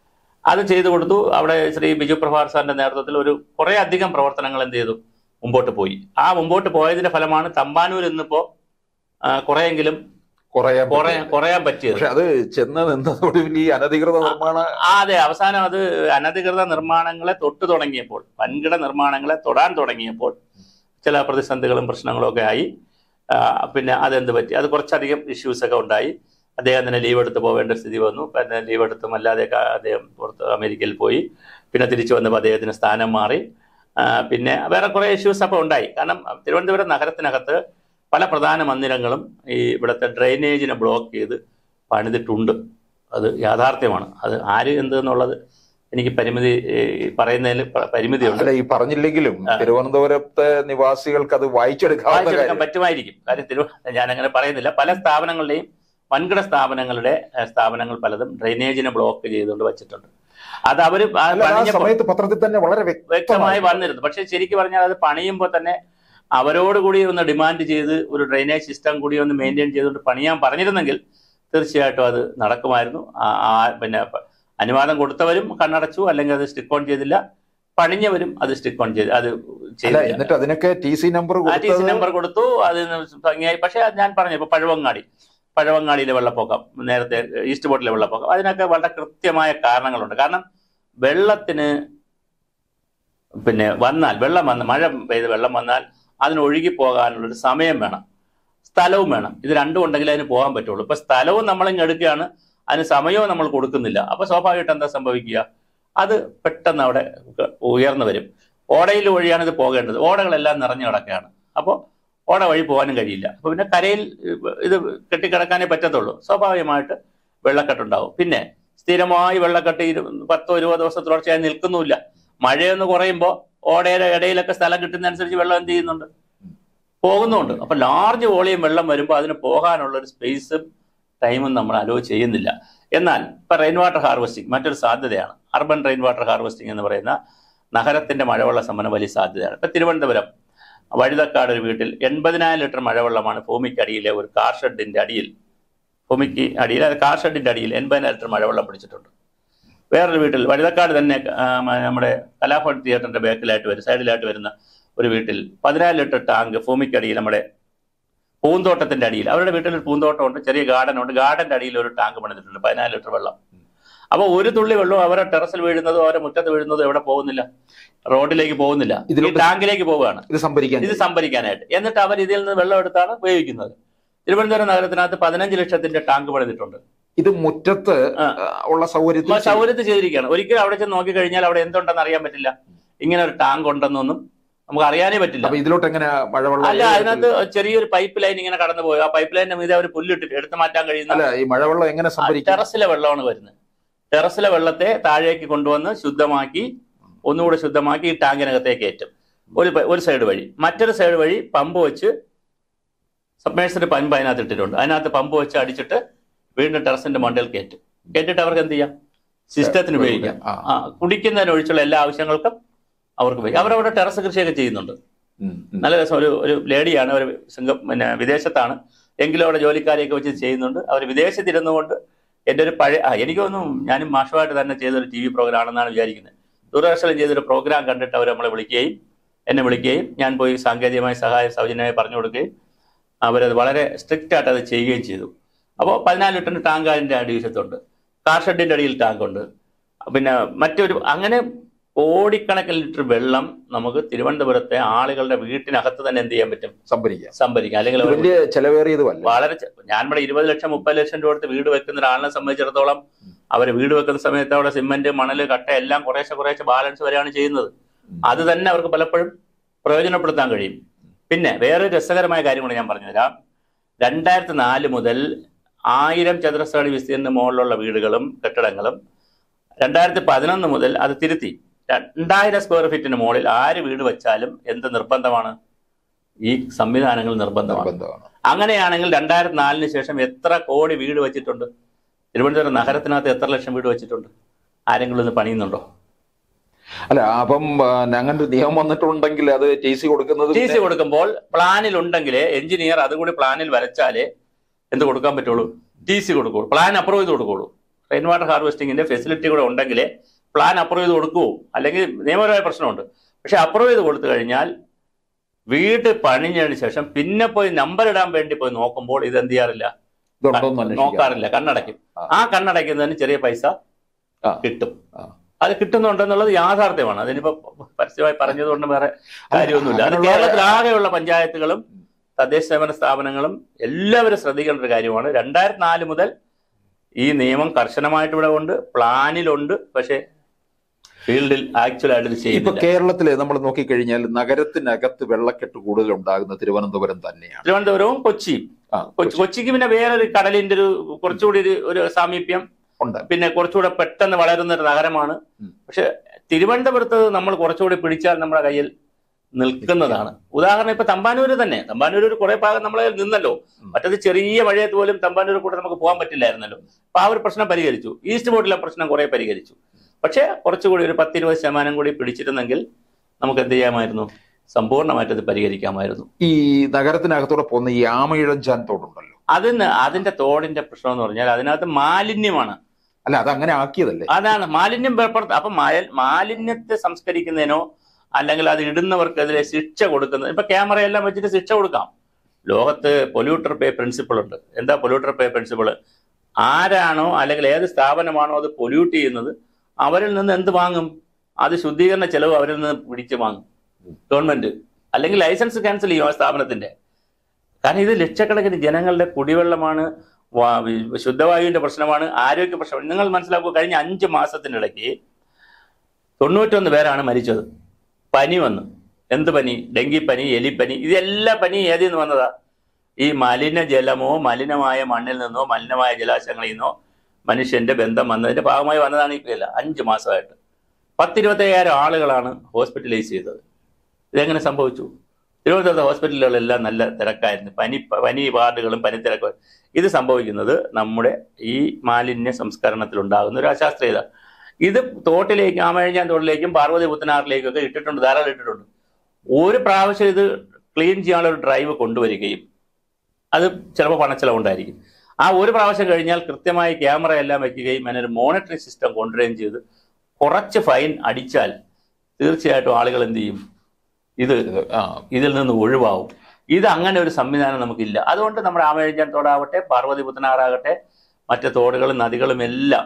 അത് ചെയ്തു കൊടുത്തു അവിടെ ശ്രീ ബിജു പ്രഭാർ സാറിന്റെ നേതൃത്വത്തിൽ ഒരു കുറേ അധികം പ്രവർത്തനങ്ങൾ എന്ത് ചെയ്തു മുമ്പോട്ട് പോയി ആ മുമ്പോട്ട് പോയതിന്റെ ഫലമാണ് തമ്പാനൂർ ഇന്നിപ്പോ ആ, കുറെയെങ്കിലും കുറയാൻ കുറേ കുറയാൻ പറ്റിയത് പക്ഷെ അത് ചെന്ന് നിന്നതോടുകൂടി ഈ അനധികൃത നിർമ്മാണ ആ അതെ അവസാനം അത് അനധികൃത നിർമ്മാണങ്ങളെ തൊട്ടു തുടങ്ങിയപ്പോൾ വൻകിട നിർമ്മാണങ്ങളെ തൊടാൻ തുടങ്ങിയപ്പോൾ ചില പ്രതിസന്ധികളും പ്രശ്നങ്ങളും ഒക്കെ ആയി ആ, പിന്നെ അതെന്ത് പറ്റി അത് കുറച്ചധികം ഇഷ്യൂസ് ഒക്കെ ഉണ്ടായി അദ്ദേഹം തന്നെ ലീവ് എടുത്ത് പോവേണ്ട സ്ഥിതി വന്നു പിന്നെ ലീവ് എടുത്തും അല്ലാതെയൊക്കെ അദ്ദേഹം പുറത്ത് അമേരിക്കയിൽ പോയി പിന്നെ തിരിച്ചു വന്നപ്പോൾ അദ്ദേഹത്തിന് സ്ഥാനം മാറി ആ, പിന്നെ വേറെ കുറേ ഇഷ്യൂസ് അപ്പോൾ ഉണ്ടായി കാരണം തിരുവനന്തപുരം നഗരത്തിനകത്ത് പല പ്രധാന മന്ദിരങ്ങളും ഈ ഇവിടുത്തെ ഡ്രെയിനേജിനെ ബ്ലോക്ക് ചെയ്ത് പണിതിട്ടുണ്ട് അത് യാഥാർത്ഥ്യമാണ് അത് ആര് എന്ത് എന്നുള്ളത് എനിക്ക് പരിമിതി ഈ പറയുന്നതിൽ പ- പരിമിതിയുണ്ട് അല്ല ഈ പറഞ്ഞില്ലെങ്കിലും ആ. തിരുവനന്തപുരത്തെ നിവാസികൾക്ക് അത് വായിച്ചെടുക്കാവുന്ന വായിച്ചെടുക്കാൻ കാര്യം പറ്റുമായിരിക്കും കാര്യം തിരു ഞാൻ അങ്ങനെ പറയുന്നില്ല പല സ്ഥാപനങ്ങളുടെയും വൻകിട സ്ഥാപനങ്ങളുടെ ഏഹ്, സ്ഥാപനങ്ങൾ പലതും ഡ്രെയിനേജിനെ ബ്ലോക്ക് ചെയ്തുകൊണ്ട് വെച്ചിട്ടുണ്ട് അത് അവര് ആ അല്ല, ആ പണിഞ്ഞപ്പോൾ സമയത്ത് പത്രത്തിൽ തന്നെ വളരെ വ്യക്തമായി വ്യക്തമായി വന്നിരുന്നു പക്ഷെ ശരിക്കും പറഞ്ഞാൽ അത് പണിയുമ്പോൾ തന്നെ അവരോട് കൂടി ഒന്ന് ഡിമാൻഡ് ചെയ്ത് ഒരു ഡ്രെയിനേജ് സിസ്റ്റം കൂടി ഒന്ന് മെയിൻറ്റെയിൻ ചെയ്തുകൊണ്ട് പണിയാൻ പറഞ്ഞിരുന്നെങ്കിൽ തീർച്ചയായിട്ടും അത് നടക്കുമായിരുന്നു ആ- ആ പിന്നെ പ- അനുവാദം കൊടുത്തവരും കണ്ണടച്ചു അല്ലെങ്കിൽ അത് സ്റ്റിക്ക് ഓൺ ചെയ്തില്ല പണിഞ്ഞവരും അത് സ്റ്റിക്ക് ഓൺ ചെയ്ത് അത് അല്ല ചെയ്തില്ല എന്നിട്ട് അതിനൊക്കെ ടി സി നമ്പർ ആ ടി സി കൊടുത്തത് നമ്പർ കൊടുത്തു അതിന് ഭംഗിയായി പക്ഷെ അത് ഞാൻ പറഞ്ഞു ഇപ്പൊ പഴവങ്ങാടി പഴവങ്ങാടിയിലെ വെള്ളപ്പൊക്കം നേരത്തെ ഈസ്റ്റ് ബോട്ടിലെ വെള്ളപ്പൊക്കം അതിനൊക്കെ വളരെ കൃത്യമായ കാരണങ്ങളുണ്ട് കാരണം വെള്ളത്തിന് പിന്നെ വന്നാൽ വെള്ളം വന്ന് മഴ പെയ്ത് വെള്ളം വന്നാൽ അതിന് ഒഴുകി പോകാനുള്ളൊരു സമയം വേണം സ്ഥലവും വേണം ഇത് രണ്ടും ഉണ്ടെങ്കിൽ അതിന് പോകാൻ പറ്റുള്ളൂ ഇപ്പൊ സ്ഥലവും നമ്മൾ ഇങ്ങ് എടുക്കുകയാണ് അതിന് സമയവും നമ്മൾ കൊടുക്കുന്നില്ല അപ്പൊ സ്വാഭാവികമായിട്ട് എന്താ സംഭവിക്കുക അത് പെട്ടെന്ന് അവിടെ ഉയർന്നു വരും ഓടയിൽ വഴിയാണ് ഇത് പോകേണ്ടത് ഓടകളെല്ലാം നിറഞ്ഞു കിടക്കുകയാണ് അപ്പോൾ ഓട വഴി പോകാനും കഴിയില്ല അപ്പൊ പിന്നെ കരയിൽ ഇത് കെട്ടിക്കിടക്കാനേ പറ്റത്തുള്ളൂ സ്വാഭാവികമായിട്ട് വെള്ളക്കെട്ടുണ്ടാവും പിന്നെ സ്ഥിരമായി വെള്ളക്കെട്ട് ഇരു പത്തോ ഇരുപതോ ദിവസം തുടർച്ചയായി നിൽക്കുന്നുമില്ല മഴയൊന്ന് കുറയുമ്പോൾ ഓടയുടെ ഇടയിലൊക്കെ സ്ഥലം കിട്ടുന്നതനുസരിച്ച് വെള്ളം എന്ത് ചെയ്യുന്നുണ്ട് പോകുന്നുണ്ട് അപ്പൊ ലാർജ് വോളിയം വെള്ളം വരുമ്പോൾ അതിന് പോകാനുള്ള ഒരു സ്പേസും ടൈമും നമ്മൾ അലോ ചെയ്യുന്നില്ല എന്നാൽ ഇപ്പൊ റെയിൻ വാട്ടർ ഹാർവെസ്റ്റിംഗ് മറ്റൊരു സാധ്യതയാണ് അർബൻ റെയിൻ വാട്ടർ ഹാർവെസ്റ്റിംഗ് എന്ന് പറയുന്ന നഗരത്തിന്റെ മഴവെള്ള സംഭരണം വലിയ സാധ്യതയാണ് ഇപ്പൊ തിരുവനന്തപുരം വഴുതക്കാട് ഒരു വീട്ടിൽ എൺപതിനായിരം ലിറ്റർ മഴവെള്ളമാണ് ഭൂമിക്കടിയിലെ ഒരു കാർ ഷെഡിന്റെ അടിയിൽ ഭൂമിക്ക് അടിയിൽ അത് കാർ ഷെഡിന്റെ അടിയിൽ എൺപതിനായിരം ലിറ്റർ മഴവെള്ളം പിടിച്ചിട്ടുണ്ട് വേറൊരു വീട്ടിൽ വഴുതക്കാട് തന്നെ ആ, മ- നമ്മുടെ കലാഭവൻ തിയേറ്ററിന്റെ ബാക്കിലായിട്ട് വരും സൈഡിലായിട്ട് വരുന്ന ഒരു വീട്ടിൽ പതിനായിരം ലിറ്റർ ടാങ്ക് ഭൂമിക്കടിയിൽ നമ്മുടെ പൂന്തോട്ടത്തിന്റെ അടിയിൽ അവരുടെ വീട്ടിൽ ഒരു പൂന്തോട്ടമുണ്ട് ചെറിയ ഗാർഡൻ ഉണ്ട് ഗാർഡന്റെ അടിയിൽ ഒരു ടാങ്ക് പണിതിട്ടുണ്ട് പതിനായിരം ലിറ്റർ വെള്ളം അപ്പൊ ഒരു തുള്ളി വെള്ളം അവരെ ടെറസിൽ വീഴുന്നതോ അവരെ മുറ്റത്ത് വീഴുന്നതോ എവിടെ പോകുന്നില്ല റോഡിലേക്ക് പോകുന്നില്ല ഈ ഇതിലോട്ട് ടാങ്കിലേക്ക് പോവുകയാണ് ഇത് സംഭരിക്കാൻ ഇത് സംഭരിക്കാനായിട്ട് എന്നിട്ട് അവർ ഇതിൽ നിന്ന് വെള്ളം എടുത്താണ് ഉപയോഗിക്കുന്നത് തിരുവനന്തപുരം നഗരത്തിനകത്ത് പതിനഞ്ച് ലക്ഷത്തിന്റെ ടാങ്ക് പണിതിട്ടുണ്ട് ഇത് മുറ്റത്ത് ആ. ആ, ഉള്ള സൗകര്യത്തിൽ നമ്മൾ സൗകര്യത്തിൽ ചെയ്തിരിക്കുകയാണ് ഒരിക്കലും അവിടെ ചെന്ന് നോക്കി കഴിഞ്ഞാൽ അവിടെ എന്തുണ്ടെന്ന് അറിയാൻ പറ്റില്ല ഇങ്ങനെ ഒരു ടാങ്ക് ഉണ്ടെന്നൊന്നും നമുക്ക് അറിയാനേ പറ്റില്ല അപ്പൊ ഇതിലോട്ട് എങ്ങനെ മഴവെള്ളം അല്ല അതിനകത്ത് ചെറിയൊരു പൈപ്പ് ലൈൻ ഇങ്ങനെ കടന്നു പോയി ആ പൈപ്പ് ലൈനിന്റെ മീതെ അവർ പുല്ലിട്ടിട്ട് എടുത്തു മാറ്റാൻ കഴിയുന്ന അല്ല ഈ മഴവെള്ളം എങ്ങനെ സംഭരിക്കും ടെറസിലെ വെള്ളമാണ് വരുന്നത് ടെറസിലെ വെള്ളത്തെ താഴേക്ക് കൊണ്ടുവന്ന് ശുദ്ധമാക്കി ഒന്നുകൂടെ ശുദ്ധമാക്കി ഈ ടാങ്കിനകത്തേക്ക് കയറ്റും ഒരു പ- ഒരു സൈഡ് വഴി മറ്റൊരു സൈഡ് വഴി പമ്പ് വെച്ച് സബ്മേഴ്സിന്റെ പമ്പ് അതിനകത്ത് ഇട്ടിട്ടുണ്ട് അതിനകത്ത് പമ്പ് വെച്ച് അടിച്ചിട്ട് വീണ്ടും ടെറസിന്റെ മണ്ടയിൽ കയറ്റും കയറ്റിട്ട് അവർക്ക് എന്ത് ചെയ്യാം സിസ്റ്റത്തിന് ഉപയോഗിക്കാം ആ. ആ കുടിക്കുന്നതിന് ഒഴിച്ചുള്ള എല്ലാ ആവശ്യങ്ങൾക്കും അവർക്ക് ഉപയോഗിക്കാം അവരവിടെ ടെറസ് കൃഷിയൊക്കെ ചെയ്യുന്നുണ്ട് ഉം, ഉം. നല്ല രസം ഒരു ഒരു ലേഡിയാണ് ഒരു സിംഗ പിന്നെ വിദേശത്താണ് എങ്കിലും അവിടെ ജോലിക്കാരെയൊക്കെ വെച്ച് ചെയ്യുന്നുണ്ട് അവർ വിദേശത്തിരുന്നുകൊണ്ട് എൻ്റെ ഒരു പഴയ ആ എനിക്ക് തോന്നുന്നു ഞാനും മാഷുമായിട്ട് തന്നെ ചെയ്തൊരു ടി വി പ്രോഗ്രാം ആണെന്നാണ് വിചാരിക്കുന്നത് ദൂരദർശനം ചെയ്തൊരു പ്രോഗ്രാം കണ്ടിട്ട് അവർ നമ്മളെ വിളിക്കുകയും എന്നെ വിളിക്കുകയും ഞാൻ പോയി സാങ്കേതികമായ സഹായം സൗജന്യമായി പറഞ്ഞു കൊടുക്കുകയും അവരത് വളരെ സ്ട്രിക്റ്റ് ആയിട്ട് അത് ചെയ്യുകയും ചെയ്തു അപ്പോൾ പതിനാല് ലിറ്ററിന്റെ ടാങ്ക് അതിൻ്റെ അടിവശത്തുണ്ട് കാർ ഷെഡിന്റെ അടിയിൽ ടാങ്ക് ഉണ്ട് പിന്നെ മറ്റൊരു അങ്ങനെ കോടിക്കണക്കിന് ലിറ്റർ വെള്ളം നമുക്ക് തിരുവനന്തപുരത്തെ ആളുകളുടെ വീട്ടിനകത്ത് തന്നെ എന്ത് ചെയ്യാൻ പറ്റും സംഭരിക്കാം സംഭരിക്കാം അല്ലെങ്കിൽ ഇത് അവർ വലിയ ചെലവേറിയതുമല്ല വളരെ ചെ- ഞാൻ ഇവിടെ ഇരുപത് ലക്ഷം മുപ്പത് ലക്ഷം രൂപ കൊടുത്ത് വീട് വെക്കുന്ന ഒരാളിനെ സംബന്ധിച്ചിടത്തോളം അവർ വീട് വെക്കുന്ന സമയത്ത് അവിടെ സിമന്റ് മണല് കട്ട എല്ലാം കുറേശ്ശെ കുറേശ്ശെ ബാലൻസ് വരെയാണ് ചെയ്യുന്നത് അത് തന്നെ അവർക്ക് പലപ്പോഴും പ്രയോജനപ്പെടുത്താൻ കഴിയും പിന്നെ വേറെ രസകരമായ കാര്യം കൂടി ഞാൻ പറഞ്ഞുതരാം രണ്ടായിരത്തി നാല് മുതൽ ആയിരം ചതുരശ്ര അടി വിസ്തീർണ്ണ മുകളിലുള്ള വീടുകളും കെട്ടിടങ്ങളും രണ്ടായിരത്തി പതിനൊന്ന് മുതൽ അത് തിരുത്തി രണ്ടായിരം സ്ക്വയർ ഫീറ്റിന് മുകളിൽ ആര് വീട് വെച്ചാലും എന്ത് നിർബന്ധമാണ് ഈ സംവിധാനങ്ങൾ നിർബന്ധമാണ് നിർബന്ധമാണ് അങ്ങനെയാണെങ്കിൽ രണ്ടായിരത്തി നാലിന് ശേഷം എത്ര കോടി വീട് വെച്ചിട്ടുണ്ട് തിരുവനന്തപുരം നഗരത്തിനകത്ത് എത്ര ലക്ഷം വീട് വെച്ചിട്ടുണ്ട് ആരെങ്കിലും ഇത് പണിയുന്നുണ്ടോ അല്ല അപ്പം ആ, അങ്ങനെ ഒരു നിയമം വന്നിട്ടുണ്ടെങ്കിൽ അത് ടി സി കൊടുക്കുന്നത് ടി സി കൊടുക്കുമ്പോൾ പ്ലാനിൽ ഉണ്ടെങ്കിൽ എഞ്ചിനീയർ അതുകൂടി പ്ലാനിൽ വരച്ചാലേ എന്ത് കൊടുക്കാൻ പറ്റുള്ളൂ ടി സി കൊടുക്കുള്ളൂ പ്ലാൻ അപ്രൂവ് ചെയ്ത് കൊടുക്കുള്ളൂ റെയിൻ വാട്ടർ ഹാർവെസ്റ്റിംഗിന്റെ ഫെസിലിറ്റി കൂടെ ഉണ്ടെങ്കിലേ പ്ലാൻ അപ്രൂവ് ചെയ്ത് കൊടുക്കൂ അല്ലെങ്കിൽ നിയമപരമായ പ്രശ്നമുണ്ട് പക്ഷെ അപ്രൂവ് ചെയ്ത് കൊടുത്തു കഴിഞ്ഞാൽ വീട് പണിഞ്ഞതിന് ശേഷം പിന്നെ പോയി നമ്പർ ഇടാൻ വേണ്ടി പോയി നോക്കുമ്പോൾ ഇത് എന്ത് ചെയ്യാറില്ല ഇതുണ്ടോ എന്ന് അന്വേഷിക്കാം നോക്കാറില്ല കണ്ണടയ്ക്കും ആ. ആ കണ്ണടയ്ക്കുന്നതിന് ചെറിയ പൈസ ആ. കിട്ടും ആ. അത് കിട്ടുന്നുണ്ടെന്നുള്ളത് യാഥാർത്ഥ്യമാണ് അതിനിപ്പോ പരസ്യമായി പറഞ്ഞതുകൊണ്ട് വേറെ കാര്യമൊന്നുമില്ല അത് അങ്ങനെയുള്ള- കേരളത്തിലാകെയുള്ള പഞ്ചായത്തുകളും തദ്ദേശ സേവന സ്ഥാപനങ്ങളും എല്ലാവരും ശ്രദ്ധിക്കേണ്ട ഒരു കാര്യമാണ് രണ്ടായിരത്തി നാല് മുതൽ ഈ നിയമം കർശനമായിട്ട് ഇവിടെ ഉണ്ട് പ്ലാനിലുണ്ട് പക്ഷേ ഫീൽഡിൽ ആക്ച്വൽ ആയിട്ട് ഇത് ഇപ്പൊ ചെയ്യുന്നില്ല കേരളത്തില് നമ്മൾ നോക്കിക്കഴിഞ്ഞാൽ നഗരത്തിനകത്ത് വെള്ളക്കെട്ട് കൂടുതൽ ഉണ്ടാകുന്ന തിരുവനന്തപുരം തന്നെയാണ് തിരുവനന്തപുരവും കൊച്ചിയും ആ, കൊച്ചി കൊച്ചിക്ക് പിന്നെ വേറൊരു കടലിന്റെ ഒരു കുറച്ചുകൂടി ഒരു ഒരു സാമീപ്യം ഉണ്ട് പിന്നെ കുറച്ചുകൂടെ പെട്ടെന്ന് വളരുന്ന ഒരു നഗരമാണ് ഉം. പക്ഷെ തിരുവനന്തപുരത്ത് നമ്മൾ കുറച്ചുകൂടി പിടിച്ചാൽ നമ്മുടെ കയ്യിൽ നിൽക്കുന്നതാണ് ഉദാഹരണം ഇപ്പൊ തമ്പാനൂര് തന്നെ തമ്പാനൂർ ഒരു കുറെ ഭാഗം നമ്മളെ നിന്നല്ലോ ഉം. മറ്റത് ചെറിയ മഴയത്ത് പോലും തമ്പാനൂർ കൂടെ നമുക്ക് പോകാൻ പറ്റില്ലായിരുന്നല്ലോ അപ്പൊ ആ ഒരു പ്രശ്നം പരിഹരിച്ചു ഈസ്റ്റ് ബോട്ടിലെ പ്രശ്നം കുറെ പരിഹരിച്ചു പക്ഷെ കുറച്ചുകൂടി ഒരു പത്തിരുപത് ശതമാനം കൂടി പിടിച്ചിരുന്നെങ്കിൽ നമുക്ക് എന്ത് ചെയ്യാമായിരുന്നു സമ്പൂർണ്ണമായിട്ട് അത് പരിഹരിക്കാമായിരുന്നു ഈ നഗരത്തിനകത്തൂടെ പോകുന്ന ഈ ആമയിഴഞ്ചാൻ തോടുണ്ടല്ലോ അതിന് അതിന്റെ തോടിന്റെ പ്രശ്നം എന്ന് പറഞ്ഞാൽ അതിനകത്ത് മാലിന്യമാണ് അല്ല അത് അങ്ങനെ ആക്കിയതല്ലേ അതാണ് മാലിന്യം പുറത്ത് അപ്പൊ മായ- മാലിന്യത്തെ സംസ്കരിക്കുന്നതിനോ അല്ലെങ്കിൽ അത് ഇടുന്നവർക്കെതിരെ ശിക്ഷ കൊടുക്കുന്നത് ഇപ്പൊ ക്യാമറയെല്ലാം വെച്ചിട്ട് ശിക്ഷ കൊടുക്കാം ലോകത്ത് പൊല്യൂട്ടർ പേ പ്രിൻസിപ്പിൾ ഉണ്ട് എന്താ പൊല്യൂട്ടർ പേ പ്രിൻസിപ്പിൾ ആരാണോ അല്ലെങ്കിൽ ഏത് സ്ഥാപനമാണോ അത് പൊല്യൂട്ട് ചെയ്യുന്നത് അവരിൽ നിന്ന് എന്ത് വാങ്ങും അത് ശുദ്ധീകരണ ചെലവ് അവരിൽ നിന്ന് പിടിച്ച് വാങ്ങും ഗവൺമെന്റ് അല്ലെങ്കിൽ ലൈസൻസ് ക്യാൻസൽ ചെയ്യും ആ സ്ഥാപനത്തിന്റെ കാരണം ഇത് ലക്ഷക്കണക്കിന് ജനങ്ങളുടെ കുടിവെള്ളമാണ് വാ- വി- ശുദ്ധവായുവിന്റെ പ്രശ്നമാണ് ആരോഗ്യ പ്രശ്നമാണ് നിങ്ങൾ മനസ്സിലാക്കുക കഴിഞ്ഞ അഞ്ച് മാസത്തിനിടയ്ക്ക് തൊണ്ണൂറ്റൊന്ന് പേരാണ് മരിച്ചത് പനി വന്ന് എന്ത് പനി ഡെങ്കിപ്പനി എലിപ്പനി ഇതെല്ലാ പനി ഏതിൽ നിന്ന് വന്നതാ ഈ മലിനജലമോ മലിനമായ മണ്ണിൽ നിന്നോ മലിനമായ ജലാശയങ്ങളിൽ നിന്നോ മനുഷ്യന്റെ ബന്ധം വന്നതിന്റെ ഭാഗമായി വന്നതാണ് ഈ പേല അഞ്ച് മാസമായിട്ട് പത്തിരുപത്തയ്യായിരം ആളുകളാണ് ഹോസ്പിറ്റലൈസ് ചെയ്തത് ഇതെങ്ങനെ സംഭവിച്ചു തിരുവനന്തപുരത്തെ ഹോസ്പിറ്റലുകളെല്ലാം നല്ല തിരക്കായിരുന്നു പനി പനി വാർഡുകളും പനി തിരക്കും ഇത് സംഭവിക്കുന്നത് നമ്മുടെ ഈ മാലിന്യ സംസ്കരണത്തിൽ ഉണ്ടാകുന്ന ഒരു അശാസ്ത്രീയത ഇത് തോട്ടിലേക്കും ആമഴിഞ്ഞാൻ തോട്ടിലേക്കും പാർവതി പുത്തനാറിലേക്കും ഒക്കെ ഇട്ടിട്ടുണ്ട് ധാരാളം ഇട്ടിട്ടുണ്ട് ഒരു പ്രാവശ്യം ഇത് ക്ലീൻ ചെയ്യാനുള്ള ഒരു ഡ്രൈവ് കൊണ്ടുവരികയും അത് ചിലപ്പോൾ പണച്ചെലവുണ്ടായിരിക്കും ആ ഒരു പ്രാവശ്യം കഴിഞ്ഞാൽ കൃത്യമായി ക്യാമറ എല്ലാം വെക്കുകയും അതിനൊരു മോണിറ്ററിംഗ് സിസ്റ്റം കൊണ്ടുവരികയും ചെയ്ത് കുറച്ച് ഫൈൻ അടിച്ചാൽ തീർച്ചയായിട്ടും ആളുകൾ എന്ത് ചെയ്യും ഇത് ഇത് ആ ഇതിൽ നിന്ന് ഒഴിവാവും ഇത് അങ്ങനെ ഒരു സംവിധാനം നമുക്കില്ല അതുകൊണ്ട് നമ്മുടെ ആമഴിഞ്ഞാൻ തോടാവട്ടെ പാർവതി പുത്തനാറാകട്ടെ മറ്റ് തോടുകളും നദികളും എല്ലാം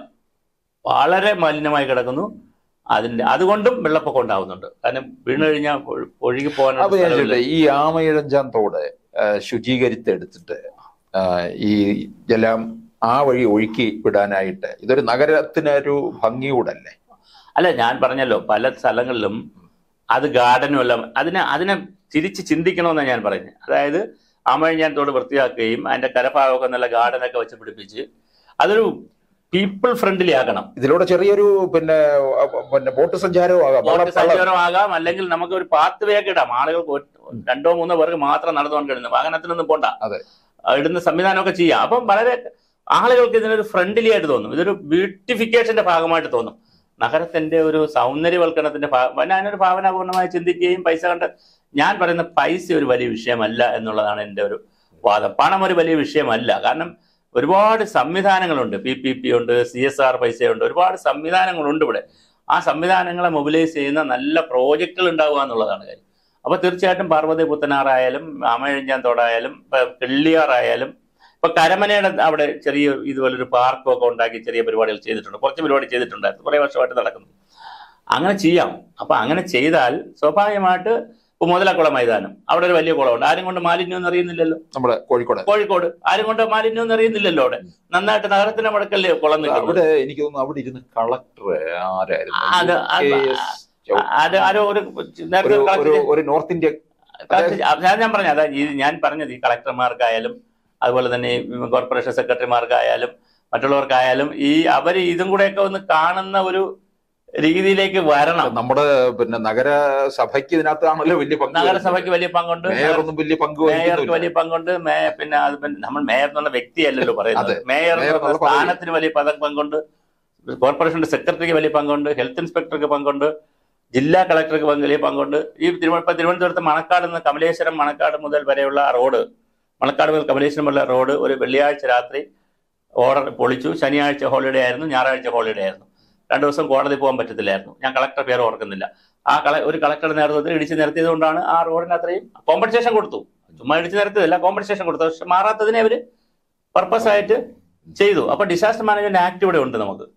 വളരെ മലിനമായി കിടക്കുന്നു അതിന്റെ അതുകൊണ്ടും വെള്ളപ്പൊക്കം ഉണ്ടാവുന്നുണ്ട് കാരണം വീണ് കഴിഞ്ഞാൽ ഒഴു- ഒഴുകി അപ്പൊ ഞാൻ പോകാൻ ചോദിച്ചോട്ടെ, ഈ ആമയിഴഞ്ചാൻ തോട് ആ, ശുചീകരിച്ചെടുത്തിട്ട് ആ, ഈ ജലം ആ വഴി ഒഴുക്കി വിടാനായിട്ട് ഇതൊരു നഗരത്തിനൊരു ഭംഗിയൂടല്ലേ അല്ല ഞാൻ പറഞ്ഞല്ലോ പല സ്ഥലങ്ങളിലും അത് ഗാർഡനും എല്ലാം അതിനെ അതിനെ തിരിച്ച് ചിന്തിക്കണമെന്നാണ് ഞാൻ പറയുന്നത് അതായത് ആമഴിഞ്ഞാൻ തോട് വൃത്തിയാക്കുകയും അതിന്റെ കരഭാഗമൊക്കെ നല്ല ഗാർഡനൊക്കെ വെച്ച് പിടിപ്പിച്ച് അതൊരു പീപ്പിൾ ഫ്രണ്ട്ലി ആക്കണം ഇതിലൂടെ ചെറിയൊരു പിന്നെ ആ, പിന്നെ ബോട്ട് സഞ്ചാരവും ആകാം ബോട്ട് വള്ളം- വള്ളം- സഞ്ചാരമാകാം അല്ലെങ്കിൽ നമുക്ക് ഒരു പാത്ത് വേ ഒക്കെ ഇടാം ആളുകൾക്ക് ഒറ്റ- രണ്ടോ മൂന്നോ പേർക്ക് മാത്രം നടന്നുകൊണ്ട് കഴിയുന്നു വാഹനത്തിനൊന്നും പോണ്ട അതെ. ആ, ഇടുന്ന സംവിധാനമൊക്കെ ചെയ്യാം അപ്പം വളരെ ആളുകൾക്ക് ഇതിനൊരു ഫ്രണ്ട്ലി ആയിട്ട് തോന്നും ഇതൊരു ബ്യൂട്ടിഫിക്കേഷന്റെ ഭാഗമായിട്ട് തോന്നും നഗരത്തിന്റെ ഒരു സൗന്ദര്യവൽക്കരണത്തിന്റെ ഭാഗം പിന്നെ അതിനൊരു ഭാവനാപൂർണ്ണമായി ചിന്തിക്കുകയും പൈസ കണ്ട് ഞാൻ പറയുന്ന പൈസ ഒരു വലിയ വിഷയമല്ല എന്നുള്ളതാണ് എൻ്റെ ഒരു വാദം പണം ഒരു വലിയ വിഷയമല്ല കാരണം ഒരുപാട് സംവിധാനങ്ങളുണ്ട് പി പി പി ഉണ്ട് സി എസ് ആർ പൈസയുണ്ട് ഒരുപാട് സംവിധാനങ്ങളുണ്ട് ഇവിടെ ആ സംവിധാനങ്ങളെ മൊബിലൈസ് ചെയ്യുന്ന നല്ല പ്രോജക്റ്റുകൾ ഉണ്ടാവുക എന്നുള്ളതാണ് കാര്യം അപ്പൊ തീർച്ചയായിട്ടും പാർവതി പുത്തനാറായാലും ആമഴിഞ്ഞാൻ തോടായാലും ഇപ്പൊ കിള്ളിയാറായാലും ഇപ്പൊ കരമനയുടെ അവിടെ ചെറിയ ഇതുപോലെ ഒരു പാർക്കും ഒക്കെ ഉണ്ടാക്കി ചെറിയ പരിപാടികൾ ചെയ്തിട്ടുണ്ട് കുറച്ച് പരിപാടി ചെയ്തിട്ടുണ്ടായിരുന്നു കുറെ വർഷമായിട്ട് നടക്കുന്നു അങ്ങനെ ചെയ്യാം അപ്പൊ അങ്ങനെ ചെയ്താൽ സ്വാഭാവികമായിട്ട് ഇപ്പൊ മുതലക്കുളം മൈതാനം അവിടെ ഒരു വലിയ കുളമുണ്ട് ആരും കൊണ്ട് മാലിന്യം ഒന്നും അറിയുന്നില്ലല്ലോ നമ്മുടെ കോഴിക്കോട് കോഴിക്കോട് ആരും കൊണ്ട് മാലിന്യം ഒന്നും അറിയുന്നില്ലല്ലോ അവിടെ നന്നായിട്ട് നഗരത്തിന്റെ മുടക്കല്ലേ കുളം നിൽക്കുന്നത് അവിടെ എനിക്ക് തോന്നുന്നു അവിടെ ഇരുന്ന് കളക്ടർ ആരായിരുന്നു അത് അത് കെ എസ് ചൗ- അത് ആരോ ഒരു നേരത്തെ ഒരു- കളക്ടർ ഒരു ഒരു നോർത്ത് ഇന്ത്യ കളക്ടർ- ഞാൻ ഞാൻ പറഞ്ഞ അതാ ഈ ഞാൻ പറഞ്ഞത് ഈ കളക്ടർമാർക്കായാലും അതുപോലെ തന്നെ ഈ കോർപ്പറേഷൻ സെക്രട്ടറിമാർക്കായാലും മറ്റുള്ളവർക്കായാലും ഈ അവര് ഇതും കൂടെയൊക്കെ ഒന്ന് കാണുന്ന ഒരു രീതിയിലേക്ക് വരണം നമ്മുടെ പിന്നെ നഗരസഭയ്ക്ക് ഇതിനകത്താണല്ലോ വലിയ പങ്ക് നഗരസഭയ്ക്ക് വലിയ പങ്കുണ്ട് മേയറൊന്നും വലിയ പങ്ക് മേയർക്ക് വഹിക്കുന്നില്ല. വലിയ പങ്കുണ്ട് മേ പിന്നെ അത് പിന്നെ നമ്മൾ മേയർ എന്നുള്ള വ്യക്തിയല്ലല്ലോ പറയുന്നത് അതെ. മേയർ മേയർ എന്നുള്ള എന്നുള്ള പദവി. സ്ഥാനത്തിന് വലിയ പദ പങ്കുണ്ട് കോർപ്പറേഷന്റെ സെക്രട്ടറിക്ക് വലിയ പങ്കുണ്ട് ഹെൽത്ത് ഇൻസ്പെക്ടർക്ക് പങ്കുണ്ട് ജില്ലാ കളക്ടർക്ക് പങ്ക് വലിയ പങ്കുണ്ട് ഈ തിരുവ- ഇപ്പൊ തിരുവനന്തപുരത്ത് മണക്കാട് നിന്ന് കമലേശ്വരം മണക്കാട് മുതൽ വരെയുള്ള ആ റോഡ് മണക്കാട് മുതൽ കമലേശ്വരം വരെയുള്ള റോഡ് ഒരു വെള്ളിയാഴ്ച രാത്രി ഓർഡർ പൊളിച്ചു ശനിയാഴ്ച ഹോളിഡേ ആയിരുന്നു ഞായറാഴ്ച ഹോളിഡേ ആയിരുന്നു രണ്ടു ദിവസം കോടതി പോകാൻ പറ്റത്തില്ലായിരുന്നു ഞാൻ കളക്ടർ പേര് ഓർക്കുന്നില്ല ആ കള ഒരു കളക്ടറുടെ നേതൃത്വത്തിൽ ഇടിച്ചു നിരത്തിയത് കൊണ്ടാണ് ആ റോഡിന് അത്രയും കോമ്പൻസേഷൻ കൊടുത്തു ചുമ്മാ ഇടിച്ചു നിരത്തിയതല്ല കോമ്പൻസേഷൻ കൊടുത്തു പക്ഷെ മാറാത്തതിനെ അവര് പർപ്പസ് ആയിട്ട് ചെയ്തു അപ്പൊ ഡിസാസ്റ്റർ മാനേജ്മെന്റ് ആക്ട് ഇവിടെ ഉണ്ട് നമുക്ക്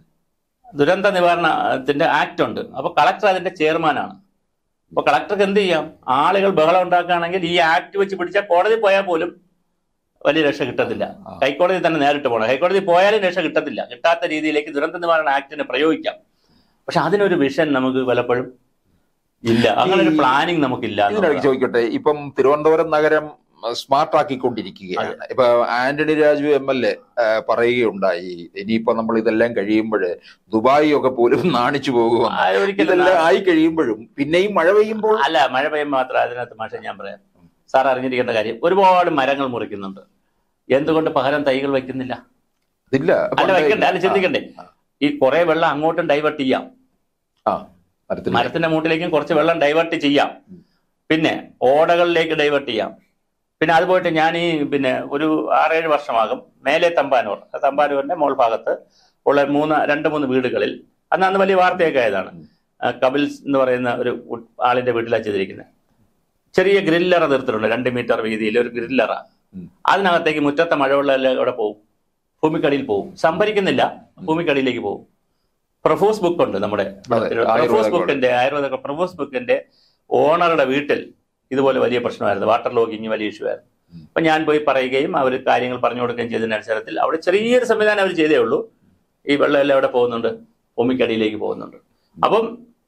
ദുരന്ത നിവാരണത്തിന്റെ ആക്ട് ഉണ്ട് അപ്പൊ കളക്ടർ അതിന്റെ ചെയർമാനാണ് അപ്പൊ കളക്ടർക്ക് എന്ത് ചെയ്യാം ആളുകൾ ബഹളം ഉണ്ടാക്കുകയാണെങ്കിൽ ഈ ആക്ട് വെച്ച് പിടിച്ചാൽ കോടതി പോയാൽ പോലും വലിയ രക്ഷ കിട്ടത്തില്ല ആ. ഹൈക്കോടതി തന്നെ നേരിട്ട് പോകണം ഹൈക്കോടതി പോയാലും രക്ഷ കിട്ടത്തില്ല കിട്ടാത്ത രീതിയിലേക്ക് ദുരന്ത നിവാരണ ആക്ടിനെ പ്രയോഗിക്കാം പക്ഷെ അതിനൊരു വിഷൻ നമുക്ക് പലപ്പോഴും ഇല്ല അങ്ങനെ ഒരു ഈ- പ്ലാനിങ് നമുക്കില്ല ഇതിനിടയ്ക്ക് എന്നുള്ളതാണ്. ചോദിക്കട്ടെ ഇപ്പം തിരുവനന്തപുരം നഗരം സ്മാർട്ട് ആക്കിക്കൊണ്ടിരിക്കുകയാണ് ഇപ്പൊ Antony Raju M L A പറയുകയുണ്ടായി ഇനിയിപ്പോ നമ്മൾ ഇതെല്ലാം കഴിയുമ്പോൾ ദുബായി ഒക്കെ പോലും നാണിച്ചു പോകുമെന്ന് ആ, ഒരിക്കലും ഇതെല്ലാം ആയി കഴിയുമ്പോഴും പിന്നെയും മഴ പെയ്യുമ്പോൾ അല്ല മഴ പെയ്യുമ്പോൾ മാത്രം അതിനകത്ത് മാഷ ഞാൻ പറയാം സാർ അറിഞ്ഞിരിക്കേണ്ട കാര്യം ഒരുപാട് മരങ്ങൾ മുറിക്കുന്നുണ്ട് എന്തുകൊണ്ട് പകരം തൈകൾ വെക്കുന്നില്ല ഇതില്ല അല്ല വെക്കണ്ടേ അല്ല ചിന്തിക്കണ്ടേ ഈ കുറെ വെള്ളം അങ്ങോട്ടും ഡൈവേർട്ട് ചെയ്യാം ആ മരത്തിൽ മരത്തിന്റെ മൂട്ടിലേക്കും കുറച്ച് വെള്ളം ഡൈവേർട്ട് ചെയ്യാം പിന്നെ ഓടകളിലേക്ക് ഡൈവേർട്ട് ചെയ്യാം പിന്നെ അത് പോയിട്ട് ഞാൻ ഈ പിന്നെ ഒരു ആറേഴ് വർഷമാകും മേലെ തമ്പാനൂർ ആ തമ്പാനൂരിന്റെ മോൾ ഭാഗത്ത് ഉള്ള മൂന്ന് രണ്ട് മൂന്ന് വീടുകളിൽ അന്ന് അന്ന് വലിയ വാർത്തയൊക്കെ ആയതാണ് ആ, കപിൽസ് എന്ന് പറയുന്ന ഒരു ഉ- ആളിന്റെ വീട്ടിലാണ് ചെയ്തിരിക്കുന്നത് ചെറിയ ഗ്രില്ലറ തീർത്തിട്ടുണ്ട് രണ്ട് മീറ്റർ വീതിയിൽ ഒരു ഗ്രില്ലറ ഉം. അതിനകത്തേക്ക് മുറ്റത്തെ മഴവെള്ളം അവിടെ പോകും ഭൂമിക്കടിയിൽ പോകും സംഭരിക്കുന്നില്ല ഭൂമിക്കടിയിലേക്ക് പോകും പ്രൊഫോസ് ബുക്ക് ഉണ്ട് നമ്മുടെ അതെ, പ്രൊഫോസ് ആയുർവേദ ബുക്കിന്റെ ആയുർവേദ പ്രൊഫോസ് ബുക്കിന്റെ ഓണറുടെ വീട്ടിൽ ഇതുപോലെ വലിയ പ്രശ്നമായിരുന്നു വാട്ടർ ലോഗിങ് വലിയ ഇഷ്യൂ ആയിരുന്നു ഉം. അപ്പൊ ഞാൻ പോയി പറയുകയും അവർ കാര്യങ്ങൾ പറഞ്ഞു കൊടുക്കുകയും ചെയ്തതിന്റെ അടിസ്ഥാനത്തിൽ അവിടെ ചെറിയൊരു സംവിധാനം അവർ ചെയ്തേ ഉള്ളൂ ഈ വെള്ളം എല്ലാം അവിടെ പോകുന്നുണ്ട് ഭൂമിക്കടിയിലേക്ക് പോകുന്നുണ്ട് അപ്പം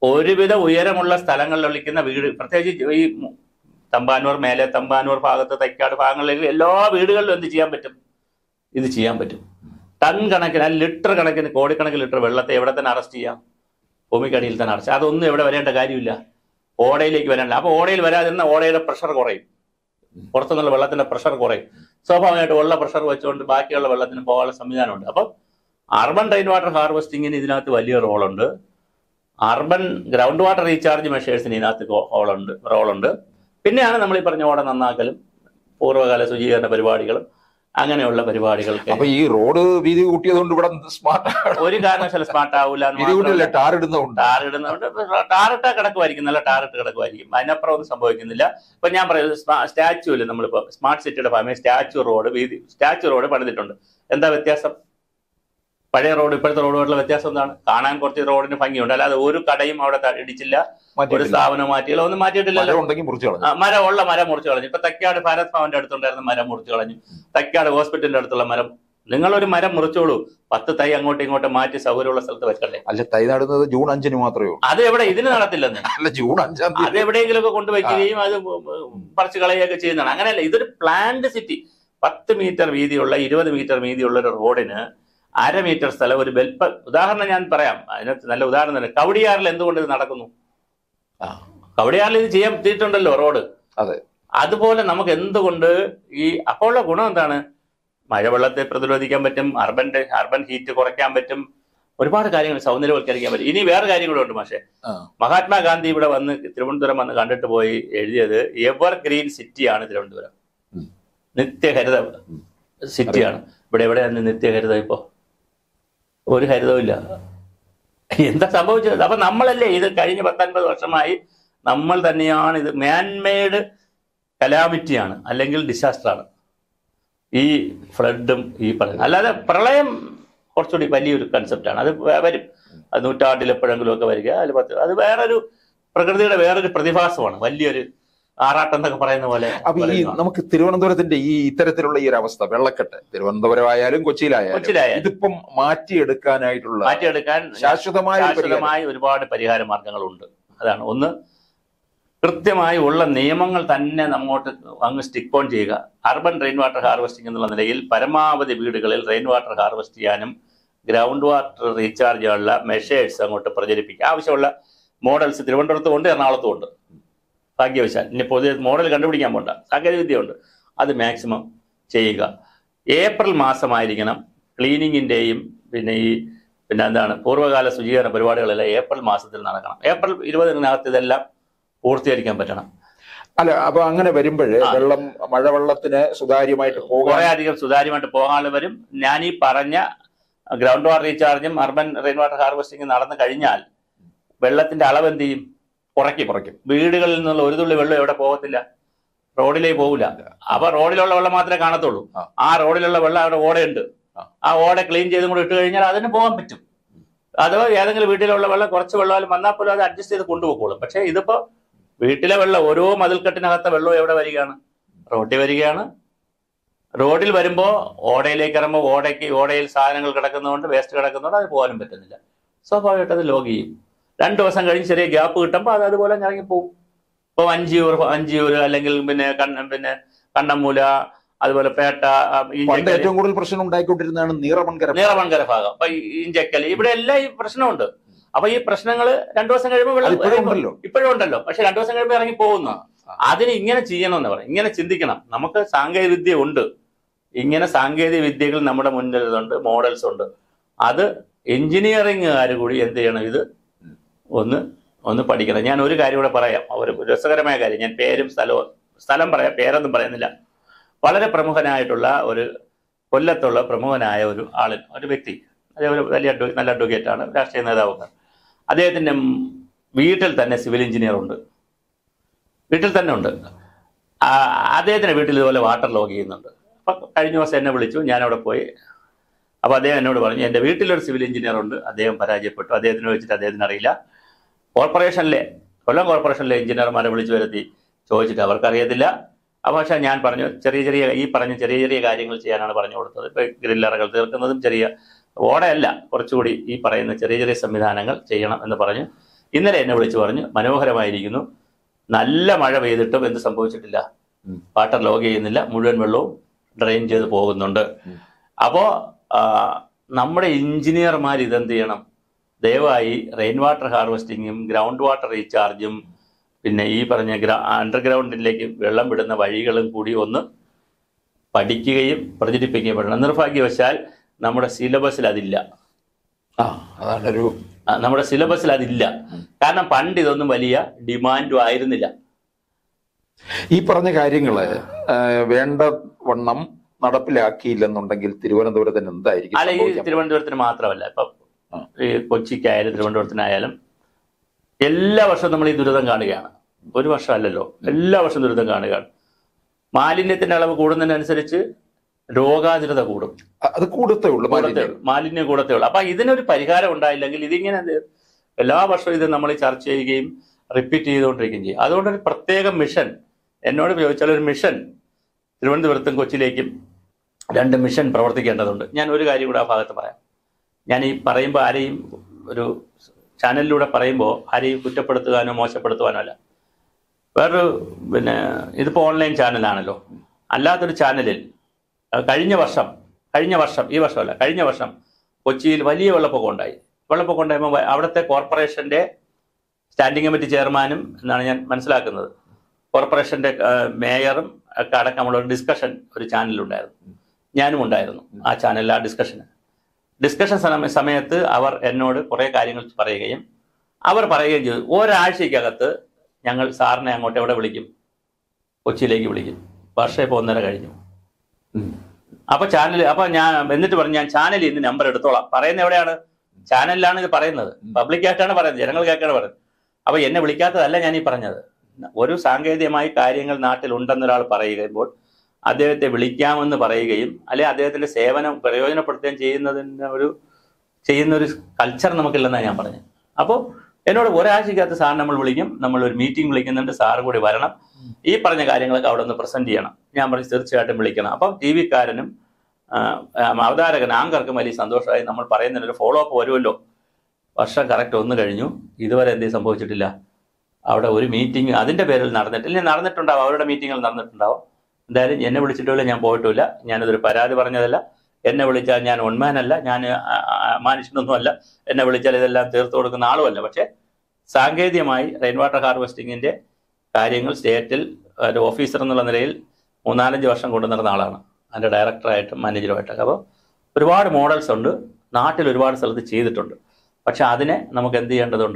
ഒരുവിധ ഉയരമുള്ള സ്ഥലങ്ങളിൽ ഒളിക്കുന്ന വീട് പ്രത്യേകിച്ച് ഈ തമ്പാനൂർ മേലെ തമ്പാനൂർ ഭാഗത്ത് തൈക്കാട് ഭാഗങ്ങളിൽ എല്ലാ വീടുകളിലും എന്ത് ചെയ്യാൻ പറ്റും ഇത് ചെയ്യാൻ പറ്റും ടൺ കണക്കിന് അല്ലെങ്കിൽ ലിറ്റർ കണക്കിന് കോടിക്കണക്കിന് ലിറ്റർ വെള്ളത്തെ എവിടെ തന്നെ അറസ്റ്റ് ചെയ്യാം ഭൂമിക്കടിയിൽ തന്നെ അറസ്റ്റ് അതൊന്നും ഇവിടെ വരേണ്ട കാര്യമില്ല ഓടയിലേക്ക് വരാനില്ല അപ്പൊ ഓടയിൽ വരാതിരുന്ന ഓടയുടെ പ്രഷർ കുറയും പുറത്തുനിന്നുള്ള വെള്ളത്തിന്റെ പ്രഷർ കുറയും സ്വാഭാവികമായിട്ട് ഉള്ള പ്രഷർ വെച്ചുകൊണ്ട് ബാക്കിയുള്ള വെള്ളത്തിന് പോകാനുള്ള സംവിധാനമുണ്ട് അപ്പം അർബൻ റെയിൻ വാട്ടർ ഹാർവെസ്റ്റിങ്ങിന് ഇതിനകത്ത് വലിയ റോളുണ്ട് അർബൻ ഗ്രൗണ്ട് വാട്ടർ റീചാർജ് മെഷേഴ്സിന് ഇതിനകത്ത് റോളുണ്ട് റോളുണ്ട് പിന്നെയാണ് നമ്മൾ ഈ പറഞ്ഞ ഓട നന്നാക്കലും പൂർവ്വകാല ശുചീകരണ പരിപാടികളും അങ്ങനെയുള്ള പരിപാടികൾക്ക് അപ്പൊ ഈ റോഡ് വീതി കൂട്ടിയതുകൊണ്ട് ഇവിടെ സ്മാർട്ട് ഒരു കാരണവശാലും സ്മാർട്ട് ആവില്ല എന്ന് വീതി കൂട്ടിയല്ലേ മാത്രമല്ല, ടാർ ഇടുന്നതുകൊണ്ട് ടാർ ഇടുന്നതുകൊണ്ട് ടാറിട്ട കിടക്കുമായിരിക്കും നല്ല ടാറിട്ട് കിടക്കുമായിരിക്കും അതിനപ്പുറം ഒന്നും സംഭവിക്കുന്നില്ല ഇപ്പൊ ഞാൻ പറയുന്നത് സ്റ്റാച്യൂല് നമ്മളിപ്പോ സ്മാർട്ട് സിറ്റിയുടെ ഭാഗമായി സ്റ്റാച്യു റോഡ് വീതി സ്റ്റാച്യു റോഡ് പണിതിട്ടുണ്ട് എന്താ വ്യത്യാസം പഴയ റോഡ് ഇപ്പോഴത്തെ റോഡുമായിട്ടുള്ള വ്യത്യാസം എന്താണ് കാണാൻ കുറച്ച് റോഡിന് ഭംഗിയുണ്ട് അല്ലാതെ ഒരു കടയും അവിടെ ത- ഇടിച്ചില്ല ഒരു മാറ്റിയിട്ടില്ല. സ്ഥാപനം മാറ്റിയില്ല ഒന്നും മാറ്റിയിട്ടില്ലല്ലോ മരം ഉണ്ടെങ്കിൽ മുറിച്ചു കളഞ്ഞു ആ, മരം ഉള്ള മരം മുറിച്ചു കളഞ്ഞു ഇപ്പൊ തക്കാട് ഭാരത് ഭവന്റെ അടുത്തുണ്ടായിരുന്ന മരം മുറിച്ചു കളഞ്ഞു തക്കാട് ഹോസ്പിറ്റലിന്റെ അടുത്തുള്ള മരം നിങ്ങളൊരു മരം മുറിച്ചോളൂ പത്ത് തൈ അങ്ങോട്ടും ഇങ്ങോട്ടും മാറ്റി സൗകര്യമുള്ള സ്ഥലത്ത് വെക്കണ്ടേ അല്ല തൈ നടുന്നത് ജൂൺ അഞ്ചിന് മാത്രമേ ഉള്ളൂ അത് എവിടെ ഇതിന് നടത്തില്ലെന്ന് അല്ല ജൂൺ അഞ്ചാം അത് തീയതി എവിടെയെങ്കിലും ഒക്കെ കൊണ്ടുവയ്ക്കുകയും അത് പറിച്ചു കളയുകയൊക്കെ ചെയ്യുന്നതാണ് അങ്ങനെയല്ല ഇതൊരു പ്ലാന്റ് സിറ്റി പത്ത് മീറ്റർ വീതിയുള്ള ഇരുപത് മീറ്റർ വീതിയുള്ള ഒരു റോഡിന് അര മീറ്റർ സ്ഥലം ഒരു ബെൽപ്പ ഉദാഹരണം ഞാൻ പറയാം അതിനകത്ത് നല്ല ഉദാഹരണം തന്നെ കവടിയാറിൽ എന്തുകൊണ്ട് ഇത് നടക്കുന്നു ആ. കവടിയാറിൽ ഇത് ചെയ്യാൻ പറ്റിയിട്ടുണ്ടല്ലോ റോഡ് അതെ. അതുപോലെ നമുക്ക് എന്തുകൊണ്ട് ഈ അപ്പോൾ ഉള്ള ഗുണം എന്താണ് മഴവെള്ളത്തെ പ്രതിരോധിക്കാൻ പറ്റും അർബന്റെ അർബൻ ഹീറ്റ് കുറയ്ക്കാൻ പറ്റും ഒരുപാട് കാര്യങ്ങൾ സൗന്ദര്യവൽക്കരിക്കാൻ പറ്റും ഇനി വേറെ കാര്യം കൂടെ ഉണ്ട് പക്ഷേ ആ. മഹാത്മാഗാന്ധി ഇവിടെ വന്ന് തിരുവനന്തപുരം വന്ന് കണ്ടിട്ട് പോയി എഴുതിയത് എവർ ഗ്രീൻ സിറ്റിയാണ് തിരുവനന്തപുരം ഉം. നിത്യഹരിത സിറ്റിയാണ് ഇവിടെ എവിടെയാണ് നിത്യഹരിതം ഇപ്പോ ഒരു ഹരിതവും ഇല്ല എന്താ സംഭവിച്ചത് അപ്പൊ നമ്മളല്ലേ ഇത് കഴിഞ്ഞ പത്തൊൻപത് വർഷമായി നമ്മൾ തന്നെയാണ് ഇത് മാൻമെയ്ഡ് കലാമിറ്റിയാണ് അല്ലെങ്കിൽ ഡിസാസ്റ്റർ ആണ് ഈ ഫ്ലഡും ഈ പറയുന്നത് അല്ലാതെ പ്രളയം കുറച്ചുകൂടി വലിയൊരു കൺസെപ്റ്റാണ് അത് വ- വരും അത് നൂറ്റാണ്ടിൽ എപ്പോഴെങ്കിലും ഒക്കെ വരിക അതിൽ പത്ത് അത് വേറൊരു പ്രകൃതിയുടെ വേറൊരു പ്രതിഭാസമാണ് വലിയൊരു ആറാട്ടം എന്നൊക്കെ പറയുന്ന പോലെ അപ്പൊ ഈ പറയുന്നതാണ്. നമുക്ക് തിരുവനന്തപുരത്തിന്റെ ഈ ഇത്തരത്തിലുള്ള ഈ ഒരു അവസ്ഥ വെള്ളക്കെട്ട് തിരുവനന്തപുരം ആയാലും കൊച്ചിയിലായാലും കൊച്ചിയിലായാലും. ഇതിപ്പം മാറ്റിയെടുക്കാനായിട്ടുള്ള മാറ്റിയെടുക്കാൻ ശാശ്വതമായ ഒരു പരിഹാരം. ശാശ്വതമായ ഒരുപാട് പരിഹാര മാർഗങ്ങളുണ്ട് അതാണ് ഒന്ന് കൃത്യമായി ഉള്ള നിയമങ്ങൾ തന്നെ നമ്മോട്ട് അങ്ങ് സ്റ്റിക്ക് ഓൺ ചെയ്യുക അർബൻ റെയിൻ വാട്ടർ ഹാർവെസ്റ്റിംഗ് എന്നുള്ള നിലയിൽ പരമാവധി വീടുകളിൽ റെയിൻ വാട്ടർ ഹാർവെസ്റ്റ് ചെയ്യാനും ഗ്രൗണ്ട് വാട്ടർ റീചാർജ് ചെയ്യാനുള്ള മെഷേഴ്സ് അങ്ങോട്ട് പ്രചരിപ്പിക്കുക ആവശ്യമുള്ള മോഡൽസ് തിരുവനന്തപുരത്തും ഉണ്ട് എറണാകുളത്തും ഉണ്ട് ഭാഗ്യവശാൽ ഇനി പുതിയ മോഡൽ കണ്ടുപിടിക്കാൻ പോണ്ട സാങ്കേതികവിദ്യയുണ്ട് അത് മാക്സിമം ചെയ്യുക ഏപ്രിൽ മാസമായിരിക്കണം ക്ലീനിങ്ങിൻ്റെയും പിന്നെ ഈ പിന്നെ എന്താണ് പൂർവ്വകാല ശുചീകരണ പരിപാടികളെല്ലാം ഏപ്രിൽ മാസത്തിൽ നടക്കണം ഏപ്രിൽ ഇരുപതിനകത്ത് ഇതെല്ലാം പൂർത്തീകരിക്കാൻ പറ്റണം അല്ല അപ്പൊ അങ്ങനെ വരുമ്പോഴേ ആ. വെള്ളം മഴവെള്ളത്തിന് സുതാര്യമായിട്ട് പോകാൻ കുറെ അധികം സുതാര്യമായിട്ട് പോകാനുള്ള വരും ഞാൻ ഈ പറഞ്ഞ ഗ്രൗണ്ട് വാട്ടർ റീചാർജും അർബൻ റെയിൻ വാട്ടർ ഹാർവെസ്റ്റിംഗ് നടന്നു കഴിഞ്ഞാൽ വെള്ളത്തിന്റെ അളവ് എന്ത് ചെയ്യും കുറയ്ക്കും കുറയ്ക്കും വീടുകളിൽ നിന്നുള്ള ഒരു തുള്ളി വെള്ളം എവിടെ പോകത്തില്ല റോഡിലേക്ക് പോകില്ല അപ്പൊ റോഡിലുള്ള വെള്ളം മാത്രമേ കാണത്തുള്ളൂ ആ. ആ റോഡിലുള്ള വെള്ളം അവിടെ ഓടയുണ്ട് ആ. ആ ഓട ക്ലീൻ ചെയ്തും കൂടെ ഇട്ട് കഴിഞ്ഞാൽ അതിന് പോകാൻ പറ്റും അഥവാ ഏതെങ്കിലും വീട്ടിലുള്ള വെള്ളം കുറച്ച് വെള്ളം വന്നാൽ പോലും അത് അഡ്ജസ്റ്റ് ചെയ്ത് കൊണ്ടുപോയിക്കോളും പക്ഷേ ഇതിപ്പോ വീട്ടിലെ വെള്ളം ഓരോ മതിൽക്കെട്ടിനകത്തെ വെള്ളം എവിടെ വരികയാണ് റോഡിൽ വരികയാണ് റോഡിൽ വരുമ്പോൾ ഓടയിലേക്ക് ഇറങ്ങുമ്പോൾ ഓടയ്ക്ക് ഓടയിൽ സാധനങ്ങൾ കിടക്കുന്നതുകൊണ്ട് വേസ്റ്റ് കിടക്കുന്നതുകൊണ്ട് അത് പോകാനും പറ്റുന്നില്ല സ്വാഭാവികമായിട്ട് അത് ലോഗ് ചെയ്യും രണ്ട് ദിവസം കഴിഞ്ഞ് ചെറിയ ഗ്യാപ്പ് കിട്ടുമ്പോൾ അത് അതുപോലെ ഇറങ്ങി പോകും ഇപ്പോൾ അഞ്ചിയൂർ അഞ്ചിയൂർ അല്ലെങ്കിൽ പിന്നെ കണ്ണ പിന്നെ കണ്ണമ്മൂല അതുപോലെ പേട്ട ആ, പണ്ട് ഇഞ്ചക്കൽ ഏറ്റവും കൂടുതൽ പ്രശ്നം ഉണ്ടായിക്കൊണ്ടിരുന്നതാണ് നീറമൺകര നീളമൺകര ഭാഗം അപ്പൊ ഈ ഇഞ്ചക്കൽ ഇവിടെ എല്ലാം ഈ പ്രശ്നമുണ്ട് അപ്പൊ ഈ പ്രശ്നങ്ങൾ രണ്ടു ദിവസം കഴിയുമ്പോൾ വെള്ളം അതിപ്പോഴും ഉണ്ടല്ലോ ഇപ്പോഴും ഉണ്ടല്ലോ പക്ഷെ രണ്ടു ദിവസം കഴിയുമ്പോൾ ഇറങ്ങി പോകുന്നു ആ. അതിന് ഇങ്ങനെ ചെയ്യണമെന്ന് പറയും ഇങ്ങനെ ചിന്തിക്കണം നമുക്ക് സാങ്കേതിക വിദ്യ ഉണ്ട് ഇങ്ങനെ സാങ്കേതിക വിദ്യകൾ നമ്മുടെ മുന്നിലുണ്ട് മോഡൽസ് ഉണ്ട് അത് എഞ്ചിനീയറിംഗുകാർ കൂടി എന്ത് ചെയ്യണം ഇത് ഒന്ന് ഒന്ന് പഠിക്കണം ഞാൻ ഒരു കാര്യം കൂടെ പറയാം ഒരു രസകരമായ കാര്യം ഞാൻ പേരും സ്ഥലവും സ്ഥലം പറയാം പേരൊന്നും പറയുന്നില്ല വളരെ പ്രമുഖനായിട്ടുള്ള ഒരു കൊല്ലത്തുള്ള പ്രമുഖനായ ഒരു ആള് ഒരു വ്യക്തി അദ്ദേഹം ഒരു വലിയ അഡ്വ നല്ല അഡ്വക്കേറ്റ് ആണ് രാഷ്ട്രീയ നേതാവൊക്കെ അദ്ദേഹത്തിന്റെ ഉം വീട്ടിൽ തന്നെ സിവിൽ എഞ്ചിനീയർ ഉണ്ട് വീട്ടിൽ തന്നെ ഉണ്ട് ആ, അദ്ദേഹത്തിന്റെ വീട്ടിൽ ഇതുപോലെ വാട്ടർ ലോഗ് ചെയ്യുന്നുണ്ട് അപ്പൊ കഴിഞ്ഞ ദിവസം എന്നെ വിളിച്ചു ഞാൻ അവിടെ പോയി അപ്പൊ അദ്ദേഹം എന്നോട് പറഞ്ഞു എന്റെ വീട്ടിലൊരു സിവിൽ എഞ്ചിനീയർ ഉണ്ട് അദ്ദേഹം പരാജയപ്പെട്ടു അദ്ദേഹത്തിന് വെച്ചിട്ട് അദ്ദേഹത്തിന് അറിയില്ല കോർപ്പറേഷനിലെ കൊല്ലം കോർപ്പറേഷനിലെ എഞ്ചിനീയർമാരെ വിളിച്ചു വരുത്തി ചോദിച്ചിട്ട് അവർക്കറിയത്തില്ല അപ്പോൾ പക്ഷേ ഞാൻ പറഞ്ഞു ചെറിയ ചെറിയ ഈ പറഞ്ഞ ചെറിയ ചെറിയ കാര്യങ്ങൾ ചെയ്യാനാണ് പറഞ്ഞു കൊടുത്തത് ഇപ്പൊ ഗ്രില്ലറകൾ തീർക്കുന്നതും ചെറിയ ഓടയല്ല കുറച്ചുകൂടി ഈ പറയുന്ന ചെറിയ ചെറിയ സംവിധാനങ്ങൾ ചെയ്യണം എന്ന് പറഞ്ഞു ഇന്നലെ എന്നെ വിളിച്ചു പറഞ്ഞു മനോഹരമായിരിക്കുന്നു നല്ല മഴ പെയ്തിട്ടും എന്ത് സംഭവിച്ചിട്ടില്ല ഉം. വാട്ടർ ലോഗ് ചെയ്യുന്നില്ല മുഴുവൻ വെള്ളവും ഡ്രെയിൻ ചെയ്ത് പോകുന്നുണ്ട് ഉം. അപ്പോ ആ, നമ്മുടെ എഞ്ചിനീയർമാർ ഇതെന്ത് ചെയ്യണം ദയവായി റെയിൻ വാട്ടർ ഹാർവെസ്റ്റിങ്ങും ഗ്രൗണ്ട് വാട്ടർ റീചാർജും പിന്നെ ഈ പറഞ്ഞ ഗ്ര അണ്ടർഗ്രൗണ്ടിലേക്ക് വെള്ളം വിടുന്ന വഴികളും കൂടി ഒന്ന് പഠിക്കുകയും പ്രചരിപ്പിക്കുകയും വേണം നിർഭാഗ്യവശാൽ നമ്മുടെ സിലബസിൽ അതില്ല ആ അതാണ് ഒരു ആ, നമ്മുടെ സിലബസിൽ അതില്ല കാരണം പണ്ട് ഇതൊന്നും വലിയ ഡിമാൻഡും ആയിരുന്നില്ല ഈ പറഞ്ഞ കാര്യങ്ങള് ആ, വേണ്ട വണ്ണം നടപ്പിലാക്കിയില്ലെന്നുണ്ടെങ്കിൽ തിരുവനന്തപുരത്തിന് എന്തായിരിക്കും അല്ല ഈ സംഭവിക്കാൻ തിരുവനന്തപുരത്തിന് മാത്രമല്ല ഇപ്പൊ ആ. ഈ കൊച്ചിക്കായാലും തിരുവനന്തപുരത്തിനായാലും എല്ലാ വർഷവും നമ്മൾ ഈ ദുരിതം കാണുകയാണ് ഒരു വർഷമല്ലല്ലോ എല്ലാ വർഷവും ദുരിതം കാണുകയാണ് മാലിന്യത്തിന്റെ അളവ് കൂടുന്നതിനനുസരിച്ച് രോഗാതുരത കൂടും അ- അത് കൂടത്തേ ഉള്ളൂ കൂടത്തേ മാലിന്യം ഉള്ളൂ. മാലിന്യം കൂടത്തേ ഉള്ളൂ അപ്പൊ ഇതിനൊരു പരിഹാരം ഉണ്ടായില്ലെങ്കിൽ ഇതിങ്ങനെ എന്ത് ചെയ്യും? എല്ലാ വർഷവും ഇത് നമ്മൾ ചർച്ച ചെയ്യുകയും റിപ്പീറ്റ് ചെയ്തുകൊണ്ടിരിക്കുകയും ചെയ്യും അതുകൊണ്ട് ഒരു പ്രത്യേക മിഷൻ എന്നോട് ചോദിച്ചാൽ ഒരു മിഷൻ തിരുവനന്തപുരത്തും കൊച്ചിയിലേക്കും രണ്ട് മിഷൻ പ്രവർത്തിക്കേണ്ടതുണ്ട് ഞാൻ ഒരു കാര്യം കൂടെ ആ ഭാഗത്ത് പറയാം ഞാൻ ഈ പറയുമ്പോൾ ആരെയും ഒരു ചാനലിലൂടെ പറയുമ്പോൾ ആരെയും കുറ്റപ്പെടുത്തുവാനോ മോശപ്പെടുത്തുവാനോ അല്ല വേറൊരു പിന്നെ ഇതിപ്പോൾ ഓൺലൈൻ ചാനലാണല്ലോ അല്ലാത്തൊരു ചാനലിൽ അഹ് കഴിഞ്ഞ വർഷം കഴിഞ്ഞ വർഷം ഈ വർഷമല്ല കഴിഞ്ഞ വർഷം കൊച്ചിയിൽ വലിയ വെള്ളപ്പൊക്കം ഉണ്ടായി വെള്ളപ്പൊക്കം ഉണ്ടായപ്പോൾ വ- അവിടുത്തെ കോർപ്പറേഷന്റെ സ്റ്റാൻഡിംഗ് കമ്മിറ്റി ചെയർമാനും എന്നാണ് ഞാൻ മനസ്സിലാക്കുന്നത് കോർപ്പറേഷന്റെ ഏഹ്, മേയറും ഒക്കെ അടക്കമുള്ള ഒരു ഡിസ്കഷൻ ഒരു ചാനലിലുണ്ടായിരുന്നു ഞാനും ഉണ്ടായിരുന്നു ആ ചാനലിൽ ആ ഡിസ്കഷന് ഡിസ്കഷൻ സമ- സമയത്ത് അവർ എന്നോട് കുറേ കാര്യങ്ങൾ പറയുകയും അവർ പറയുകയും ചെയ്തു ഒരാഴ്ചക്കകത്ത് ഞങ്ങൾ സാറിനെ അങ്ങോട്ട് എവിടെ വിളിക്കും കൊച്ചിയിലേക്ക് വിളിക്കും വർഷം ഇപ്പോൾ ഒന്നര കഴിഞ്ഞു ഉം. അപ്പൊ ചാനൽ അപ്പൊ ഞാൻ എന്നിട്ട് പറഞ്ഞു ഞാൻ ചാനലിൽ ഇന്ന് നമ്പർ എടുത്തോളാം പറയുന്നത് എവിടെയാണ് ചാനലിലാണ് ഇത് പറയുന്നത് പബ്ലിക്കായിട്ടാണ് പറയുന്നത് ജനങ്ങൾ കേൾക്കാണ് പറയുന്നത് അപ്പൊ എന്നെ വിളിക്കാത്തതല്ല ഞാൻ ഈ പറഞ്ഞത് ഒരു സാങ്കേതികമായി കാര്യങ്ങൾ നാട്ടിൽ ഉണ്ടെന്നൊരാൾ പറയുമ്പോൾ അദ്ദേഹത്തെ വിളിക്കാമെന്ന് പറയുകയും അല്ലെ അദ്ദേഹത്തിന്റെ സേവനം പ്രയോജനപ്പെടുത്തുകയും ചെയ്യുന്നതിന് ഒരു ചെയ്യുന്ന ഒരു കൾച്ചർ നമുക്കില്ലെന്നാണ് ഞാൻ പറഞ്ഞത് അപ്പോൾ എന്നോട് ഒരാഴ്ചക്കകത്ത് സാർ നമ്മൾ വിളിക്കും നമ്മൾ ഒരു മീറ്റിംഗ് വിളിക്കുന്നുണ്ട് സാർ കൂടി വരണം ഈ പറഞ്ഞ കാര്യങ്ങളൊക്കെ അവിടെ ഒന്ന് പ്രസന്റ് ചെയ്യണം ഞാൻ പറഞ്ഞു തീർച്ചയായിട്ടും വിളിക്കണം അപ്പം ടി വിക്കാരനും അവതാരകൻ ആങ്കർക്കും വലിയ സന്തോഷമായി നമ്മൾ പറയുന്നതിനൊരു ഫോളോ അപ്പ് വരുമല്ലോ വർഷം കറക്റ്റ് ഒന്ന് കഴിഞ്ഞു ഇതുവരെ എന്തേ സംഭവിച്ചിട്ടില്ല അവിടെ ഒരു മീറ്റിംഗ് അതിന്റെ പേരിൽ നടന്നിട്ടില്ല ഇനി നടന്നിട്ടുണ്ടാവും അവരുടെ മീറ്റിങ്ങുകൾ നടന്നിട്ടുണ്ടാവും എന്തായാലും എന്നെ വിളിച്ചിട്ടില്ല ഞാൻ പോയിട്ടില്ല ഞാനിതൊരു പരാതി പറഞ്ഞതല്ല എന്നെ വിളിച്ചാൽ ഞാൻ ഒൺമാനല്ല ഞാൻ മാനുഷ്യനൊന്നുമല്ല എന്നെ വിളിച്ചാൽ ഇതെല്ലാം തീർത്തു കൊടുക്കുന്ന ആളുമല്ല പക്ഷേ സാങ്കേതികമായി റെയിൻ വാട്ടർ ഹാർവെസ്റ്റിങ്ങിന്റെ കാര്യങ്ങൾ സ്റ്റേറ്റിൽ ഒരു ഓഫീസർ എന്നുള്ള നിലയിൽ മൂന്നാലഞ്ച് വർഷം കൊണ്ടു നടന്ന ആളാണ് അതിന്റെ ഡയറക്ടറായിട്ടും മാനേജറുമായിട്ടൊക്കെ അപ്പോൾ ഒരുപാട് മോഡൽസ് ഉണ്ട് നാട്ടിൽ ഒരുപാട് സ്ഥലത്ത് ചെയ്തിട്ടുണ്ട് പക്ഷെ അതിനെ നമുക്ക് എന്ത് ചെയ്യേണ്ടതുണ്ട്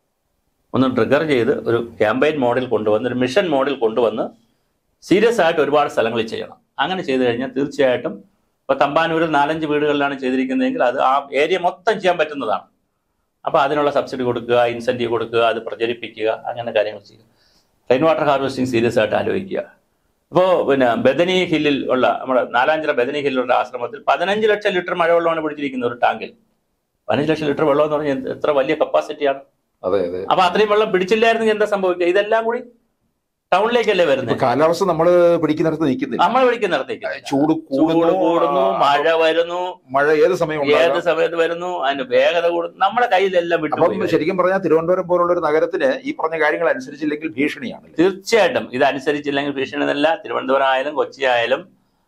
ഒന്ന് ട്രിഗർ ചെയ്ത് ഒരു ക്യാമ്പയിൻ മോഡൽ കൊണ്ടുവന്ന് ഒരു മിഷൻ മോഡൽ കൊണ്ടുവന്ന് സീരിയസ് ആയിട്ട് ഒരുപാട് സ്ഥലങ്ങളിൽ ചെയ്യണം അങ്ങനെ ചെയ്തു കഴിഞ്ഞാൽ തീർച്ചയായിട്ടും ഇപ്പൊ തമ്പാനൂരിൽ നാലഞ്ച് വീടുകളിലാണ് ചെയ്തിരിക്കുന്നതെങ്കിൽ അത് ആ ഏരിയ മൊത്തം ചെയ്യാൻ പറ്റുന്നതാണ് അപ്പൊ അതിനുള്ള സബ്സിഡി കൊടുക്കുക ഇൻസെന്റീവ് കൊടുക്കുക അത് പ്രചരിപ്പിക്കുക അങ്ങനെ കാര്യങ്ങൾ ചെയ്യുക റെയിൻ വാട്ടർ ഹാർവെസ്റ്റിംഗ് സീരിയസ് ആയിട്ട് ആലോചിക്കുക ഇപ്പോൾ പിന്നെ ബദനി ഹില്ലിൽ ഉള്ള നമ്മുടെ നാലാഞ്ചിറ ബദനി ഹില്ലുള്ള ആശ്രമത്തിൽ പതിനഞ്ച് ലക്ഷം ലിറ്റർ മഴവെള്ളമാണ് പിടിച്ചിരിക്കുന്നത് ഒരു ടാങ്കിൽ പതിനഞ്ച് ലക്ഷം ലിറ്റർ വെള്ളം എന്ന് പറഞ്ഞാൽ എത്ര വലിയ കപ്പാസിറ്റിയാണ് അതെ അതെ അപ്പൊ അത്രയും വെള്ളം പിടിച്ചില്ലായിരുന്നെങ്കിൽ എന്താ സംഭവിക്കുക ഇതെല്ലാം കൂടി ടൗണിലേക്കല്ലേ ഇപ്പൊ വരുന്നത് കാലാവസ്ഥ നമ്മള് പിടിക്കുന്നിടത്ത് നിൽക്കുന്നില്ല നമ്മൾ പിടിക്കുന്നിടത്തേക്ക് ചൂട് ചൂട് കൂടുന്നു കൂടുന്നു ആ, മഴ വരുന്നു മഴ ഏത് സമയം ഏത് ഉണ്ടാകാം സമയത്ത് വരുന്നു അതിന് വേഗത കൂടുന്നു നമ്മുടെ കയ്യിലെല്ലാം അപ്പം വിട്ടു ശരിക്കും പറഞ്ഞാൽ തിരുവനന്തപുരം പോലുള്ള ഒരു നഗരത്തിന് ഈ പറഞ്ഞ കാര്യങ്ങൾ അനുസരിച്ചില്ലെങ്കിൽ ഭീഷണിയാണ് തീർച്ചയായിട്ടും ഇത് അനുസരിച്ചില്ലെങ്കിൽ ഭീഷണിതല്ല തിരുവനന്തപുരം ആയാലും കൊച്ചി ആയാലും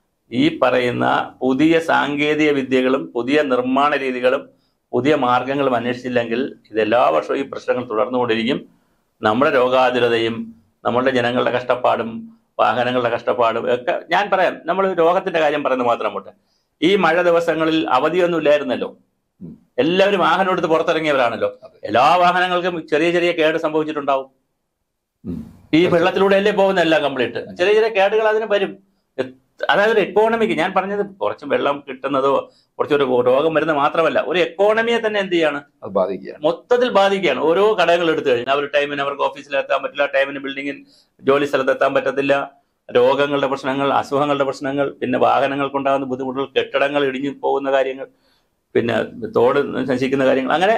ഈ പറയുന്ന പുതിയ സാങ്കേതിക വിദ്യകളും പുതിയ നിർമ്മാണ രീതികളും പുതിയ മാർഗങ്ങളും അന്വേഷിച്ചില്ലെങ്കിൽ ഇത് എല്ലാ വർഷവും ഈ പ്രശ്നങ്ങൾ തുടർന്നുകൊണ്ടിരിക്കും നമ്മുടെ രോഗാതുരതയും നമ്മളുടെ ജനങ്ങളുടെ കഷ്ടപ്പാടും വാഹനങ്ങളുടെ കഷ്ടപ്പാടും ഒക്കെ ഞാൻ പറയാം നമ്മൾ രോഗത്തിന്റെ കാര്യം പറയുന്നത് മാത്രം പോട്ടെ ഈ മഴ ദിവസങ്ങളിൽ അവധിയൊന്നും ഇല്ലായിരുന്നല്ലോ ഉം. എല്ലാവരും വാഹനം എടുത്ത് പുറത്തിറങ്ങിയവരാണല്ലോ അതെ. എല്ലാ വാഹനങ്ങൾക്കും ചെറിയ ചെറിയ കേട് സംഭവിച്ചിട്ടുണ്ടാവും ഉം. ഈ വെള്ളത്തിലൂടെ അല്ലേ പോകുന്ന എല്ലാം കംപ്ലീറ്റ് ചെറിയ ചെറിയ കേടുകൾ അതിന് വരും എ- അതായത് ഒരു എക്കോണമിക്ക് ഞാൻ പറഞ്ഞത് കുറച്ച് വെള്ളം കിട്ടുന്നതോ കുറച്ചൊരു രോഗം വരുന്നത് മാത്രമല്ല ഒരു എക്കോണമിയെ തന്നെ എന്ത് ചെയ്യാണ് അത് ബാധിക്കുകയാണ് മൊത്തത്തിൽ ബാധിക്കുകയാണ് ഓരോ കടകൾ എടുത്തു കഴിഞ്ഞാൽ അവർ ടൈമിന് അവർക്ക് ഓഫീസിൽ എത്താൻ പറ്റില്ല ടൈമിന് ബിൽഡിങ്ങിൽ ജോലി സ്ഥലത്ത് എത്താൻ പറ്റത്തില്ല രോഗങ്ങളുടെ പ്രശ്നങ്ങൾ അസുഖങ്ങളുടെ പ്രശ്നങ്ങൾ പിന്നെ വാഹനങ്ങൾക്കുണ്ടാകുന്ന ബുദ്ധിമുട്ടുകൾ കെട്ടിടങ്ങൾ ഇടിഞ്ഞു പോകുന്ന കാര്യങ്ങൾ പിന്നെ തോട് നശിക്കുന്ന കാര്യങ്ങൾ അങ്ങനെ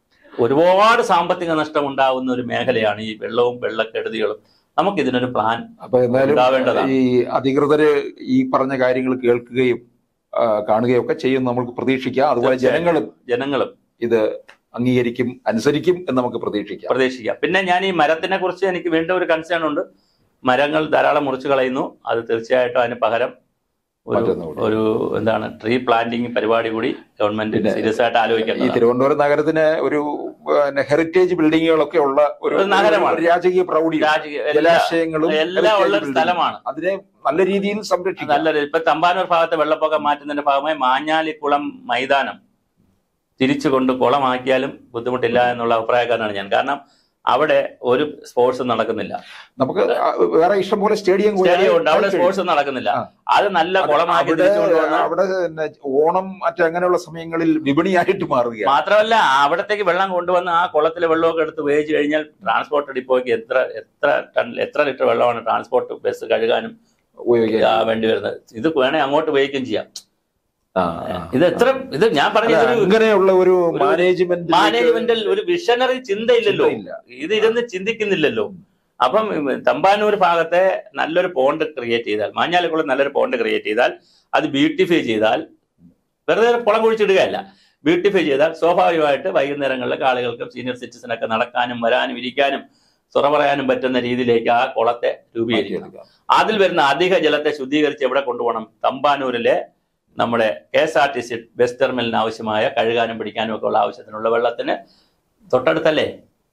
ഒരുപാട് സാമ്പത്തിക നഷ്ടം ഉണ്ടാകുന്ന ഒരു മേഖലയാണ് ഈ വെള്ളവും വെള്ളക്കെടുതികളും നമുക്ക് ഇതിനൊരു പ്ലാൻ അപ്പൊ എന്തായാലും ഉണ്ടാവേണ്ടതാണ്. ഈ അധികൃതര് ഈ പറഞ്ഞ കാര്യങ്ങൾ കേൾക്കുകയും ആ, കാണുകയും ഒക്കെ ചെയ്യും നമുക്ക് പ്രതീക്ഷിക്കാം അതുപോലെ തീർച്ചയായും. ജനങ്ങളും ജനങ്ങളും ഇത് അംഗീകരിക്കും അനുസരിക്കും എന്ന് നമുക്ക് പ്രതീക്ഷിക്കാം പ്രതീക്ഷിക്കാം പിന്നെ ഞാൻ ഈ മരത്തിനെ കുറിച്ച് എനിക്ക് വീണ്ടും ഒരു കൺസേൺ ഉണ്ട് മരങ്ങൾ ധാരാളം മുറിച്ചു കളയുന്നു അത് തീർച്ചയായിട്ടും അതിന് പകരം ഒരു മറ്റൊന്നുകൂടി. ഒരു എന്താണ് ട്രീ പ്ലാന്റിംഗ് പരിപാടി കൂടി ഗവൺമെന്റ് പിന്നെ സീരിയസ് ആയിട്ട് ഈ ആലോചിക്കേണ്ടത് തിരുവനന്തപുരം നഗരത്തിന് ഒരു പിന്നെ ഹെറിറ്റേജ് ബിൽഡിങ്ങുകളൊക്കെ ഉള്ള ഒരു ഒരു നഗരമാണ്. ഒരു രാജകീയ പ്രൗഢി രാജകീയ എല്ലാ ജലാശയങ്ങളും എല്ലാം heritage ഉള്ള ഒരു building. സ്ഥലമാണ് അതിനെ നല്ല രീതിയിൽ സംരക്ഷിക്കാം നല്ലൊരു ഇപ്പൊ തമ്പാനൂർ ഭാഗത്തെ വെള്ളപ്പൊക്കം മാറ്റുന്നതിന്റെ ഭാഗമായി മാഞ്ഞാലിക്കുളം മൈതാനം തിരിച്ചുകൊണ്ട് കുളമാക്കിയാലും ബുദ്ധിമുട്ടില്ല എന്നുള്ള അഭിപ്രായക്കാരനാണ് ഞാൻ കാരണം അവിടെ ഒരു സ്പോർട്സ് നടക്കുന്നില്ല നമുക്ക് ആ വേറെ ഇഷ്ടംപോലെ സ്റ്റേഡിയം സ്റ്റേഡിയം ഉണ്ട് അവിടെ സ്പോർട്സ് നടക്കുന്നില്ല ആ. അത് നല്ല കുളമാക്കി അവിടെ തിരിച്ചുകൊണ്ട് വന്നാൽ അവിടെ പിന്നെ ഓണം മറ്റു അങ്ങനെയുള്ള സമയങ്ങളിൽ വിപണിയായിട്ട് മാറുകയാണ് മാത്രമല്ല അവിടത്തേക്ക് വെള്ളം കൊണ്ടുവന്ന് ആ കുളത്തിലെ വെള്ളമൊക്കെ എടുത്ത് ഉപയോഗിച്ച് കഴിഞ്ഞാൽ ട്രാൻസ്പോർട്ട് ഡിപ്പോയ്ക്ക് എത്ര എത്ര ടൺ എത്ര ലിറ്റർ വെള്ളമാണ് ട്രാൻസ്പോർട്ട് ബസ് കഴുകാനും ഉപയോഗിക്കാൻ ആ, വേണ്ടി വരുന്നത് ഇത് വേണേ അങ്ങോട്ട് ഉപയോഗിക്കുകയും ചെയ്യാം ആ, ആ. ഇത് എത്ര ഇത് ഞാൻ അല്ല, പറഞ്ഞത് ഒരു അങ്ങനെയുള്ള ഒരു മാനേജ്മെന്റ് മാനേജ്മെന്റിൽ ഒരു വിഷനറി ചിന്തയില്ലല്ലോ ഇത് ഇരുന്ന് ചിന്തിക്കുന്നില്ലല്ലോ അപ്പം ഉം, തമ്പാനൂർ ഭാഗത്തെ നല്ലൊരു പോണ്ട് ക്രിയേറ്റ് ചെയ്താൽ മാഞ്ഞാലിക്കുളം നല്ലൊരു പോണ്ട് ക്രിയേറ്റ് ചെയ്താൽ അത് ബ്യൂട്ടിഫൈ ചെയ്താൽ വെറുതെ കുളം കുഴിച്ചിടുകയല്ല ബ്യൂട്ടിഫൈ ചെയ്താൽ സ്വാഭാവികമായിട്ട് വൈകുന്നേരങ്ങളിലൊക്കെ ആളുകൾക്കും സീനിയർ സിറ്റിസനൊക്കെ നടക്കാനും വരാനും ഇരിക്കാനും തുറ പറയാനും പറ്റുന്ന രീതിയിലേക്ക് ആ കുളത്തെ രൂപീകരിക്കണം അതിൽ വരുന്ന അധിക ജലത്തെ ശുദ്ധീകരിച്ച് എവിടെ കൊണ്ടുപോകണം തമ്പാനൂരിലെ നമ്മുടെ K S R T C bus ടെർമിനലിന് ആവശ്യമായ കഴുകാനും പിടിക്കാനും ഒക്കെ ഉള്ള ആവശ്യത്തിനുള്ള വെള്ളത്തിന് തൊട്ടടുത്തല്ലേ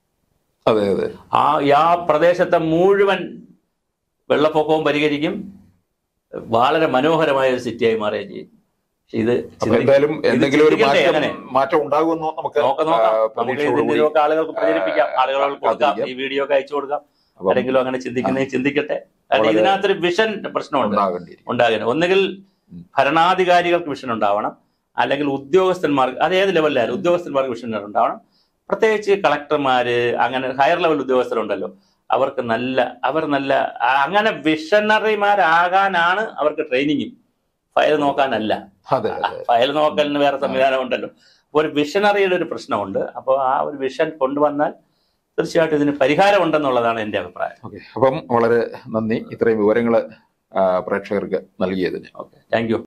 അതെ അതെ ആ ആ പ്രദേശത്തെ മുഴുവൻ വെള്ളപ്പൊക്കവും പരിഹരിക്കും വളരെ മനോഹരമായ ഒരു സിറ്റിയായി മാറുകയും ചെയ്യും പക്ഷെ ഇത് അപ്പൊ ചിന്തി- എന്തായാലും ഇത് എന്തെങ്കിലും ഒരു ചിന്തിക്കണ്ടേ മാറ്റം അങ്ങനെ? മാറ്റം ഉണ്ടാകുമെന്നോ നമുക്ക് നോക്കാം നോക്കാം ആ, നമുക്ക് പ്രതീക്ഷയോടുകൂടി ഇതിന്റെ ഒക്കെ ആളുകൾക്ക് പ്രചരിപ്പിക്കാം ആളുകൾക്ക് കൊടുക്കാം കാത്തിരിക്കാം. ഈ വീഡിയോ ഒക്കെ അയച്ചു കൊടുക്കാം അപ്പം ആരെങ്കിലും അങ്ങനെ ചിന്തിക്കുന്നേ ചിന്തിക്കട്ടെ കാരണം വളരെ- ഇതിനകത്തൊരു വിഷൻ പ്രശ്നമുണ്ട് ഉണ്ടാകേണ്ടിയിരിക്കും ഉണ്ടാകുന്നത് ഒന്നുകിൽ ഉം. ഭരണാധികാരികൾക്ക് വിഷൻ ഉണ്ടാവണം അല്ലെങ്കിൽ ഉദ്യോഗസ്ഥന്മാർക്ക് അത് ഏത് ലെവലിലായാലും ഉദ്യോഗസ്ഥന്മാർക്ക് വിഷൻ ഉണ്ടാവണം പ്രത്യേകിച്ച് കളക്ടർമാര് അങ്ങനെ ഹയർ ലെവൽ ഉദ്യോഗസ്ഥരുണ്ടല്ലോ അവർക്ക് നല്ല അവർ നല്ല ആ- അങ്ങനെ വിഷണറിമാരാകാനാണ് അവർക്ക് ട്രെയിനിങ്ങും ഫയൽ നോക്കാനല്ല അതെ അതെ ഫയൽ നോക്കലിന് വേറെ സംവിധാനം ഉണ്ടല്ലോ അപ്പൊ ഒരു വിഷണറിയുടെ ഒരു പ്രശ്നമുണ്ട് അപ്പോൾ ആ ഒരു വിഷൻ കൊണ്ടുവന്നാൽ തീർച്ചയായിട്ടും ഇതിന് പരിഹാരം ഉണ്ടെന്നുള്ളതാണ് എന്റെ അഭിപ്രായം ഓക്കെ അപ്പം വളരെ നന്ദി ഇത്രയും വിവരങ്ങൾ പ്രേക്ഷകർക്ക് നൽകിയതിന് താങ്ക് യു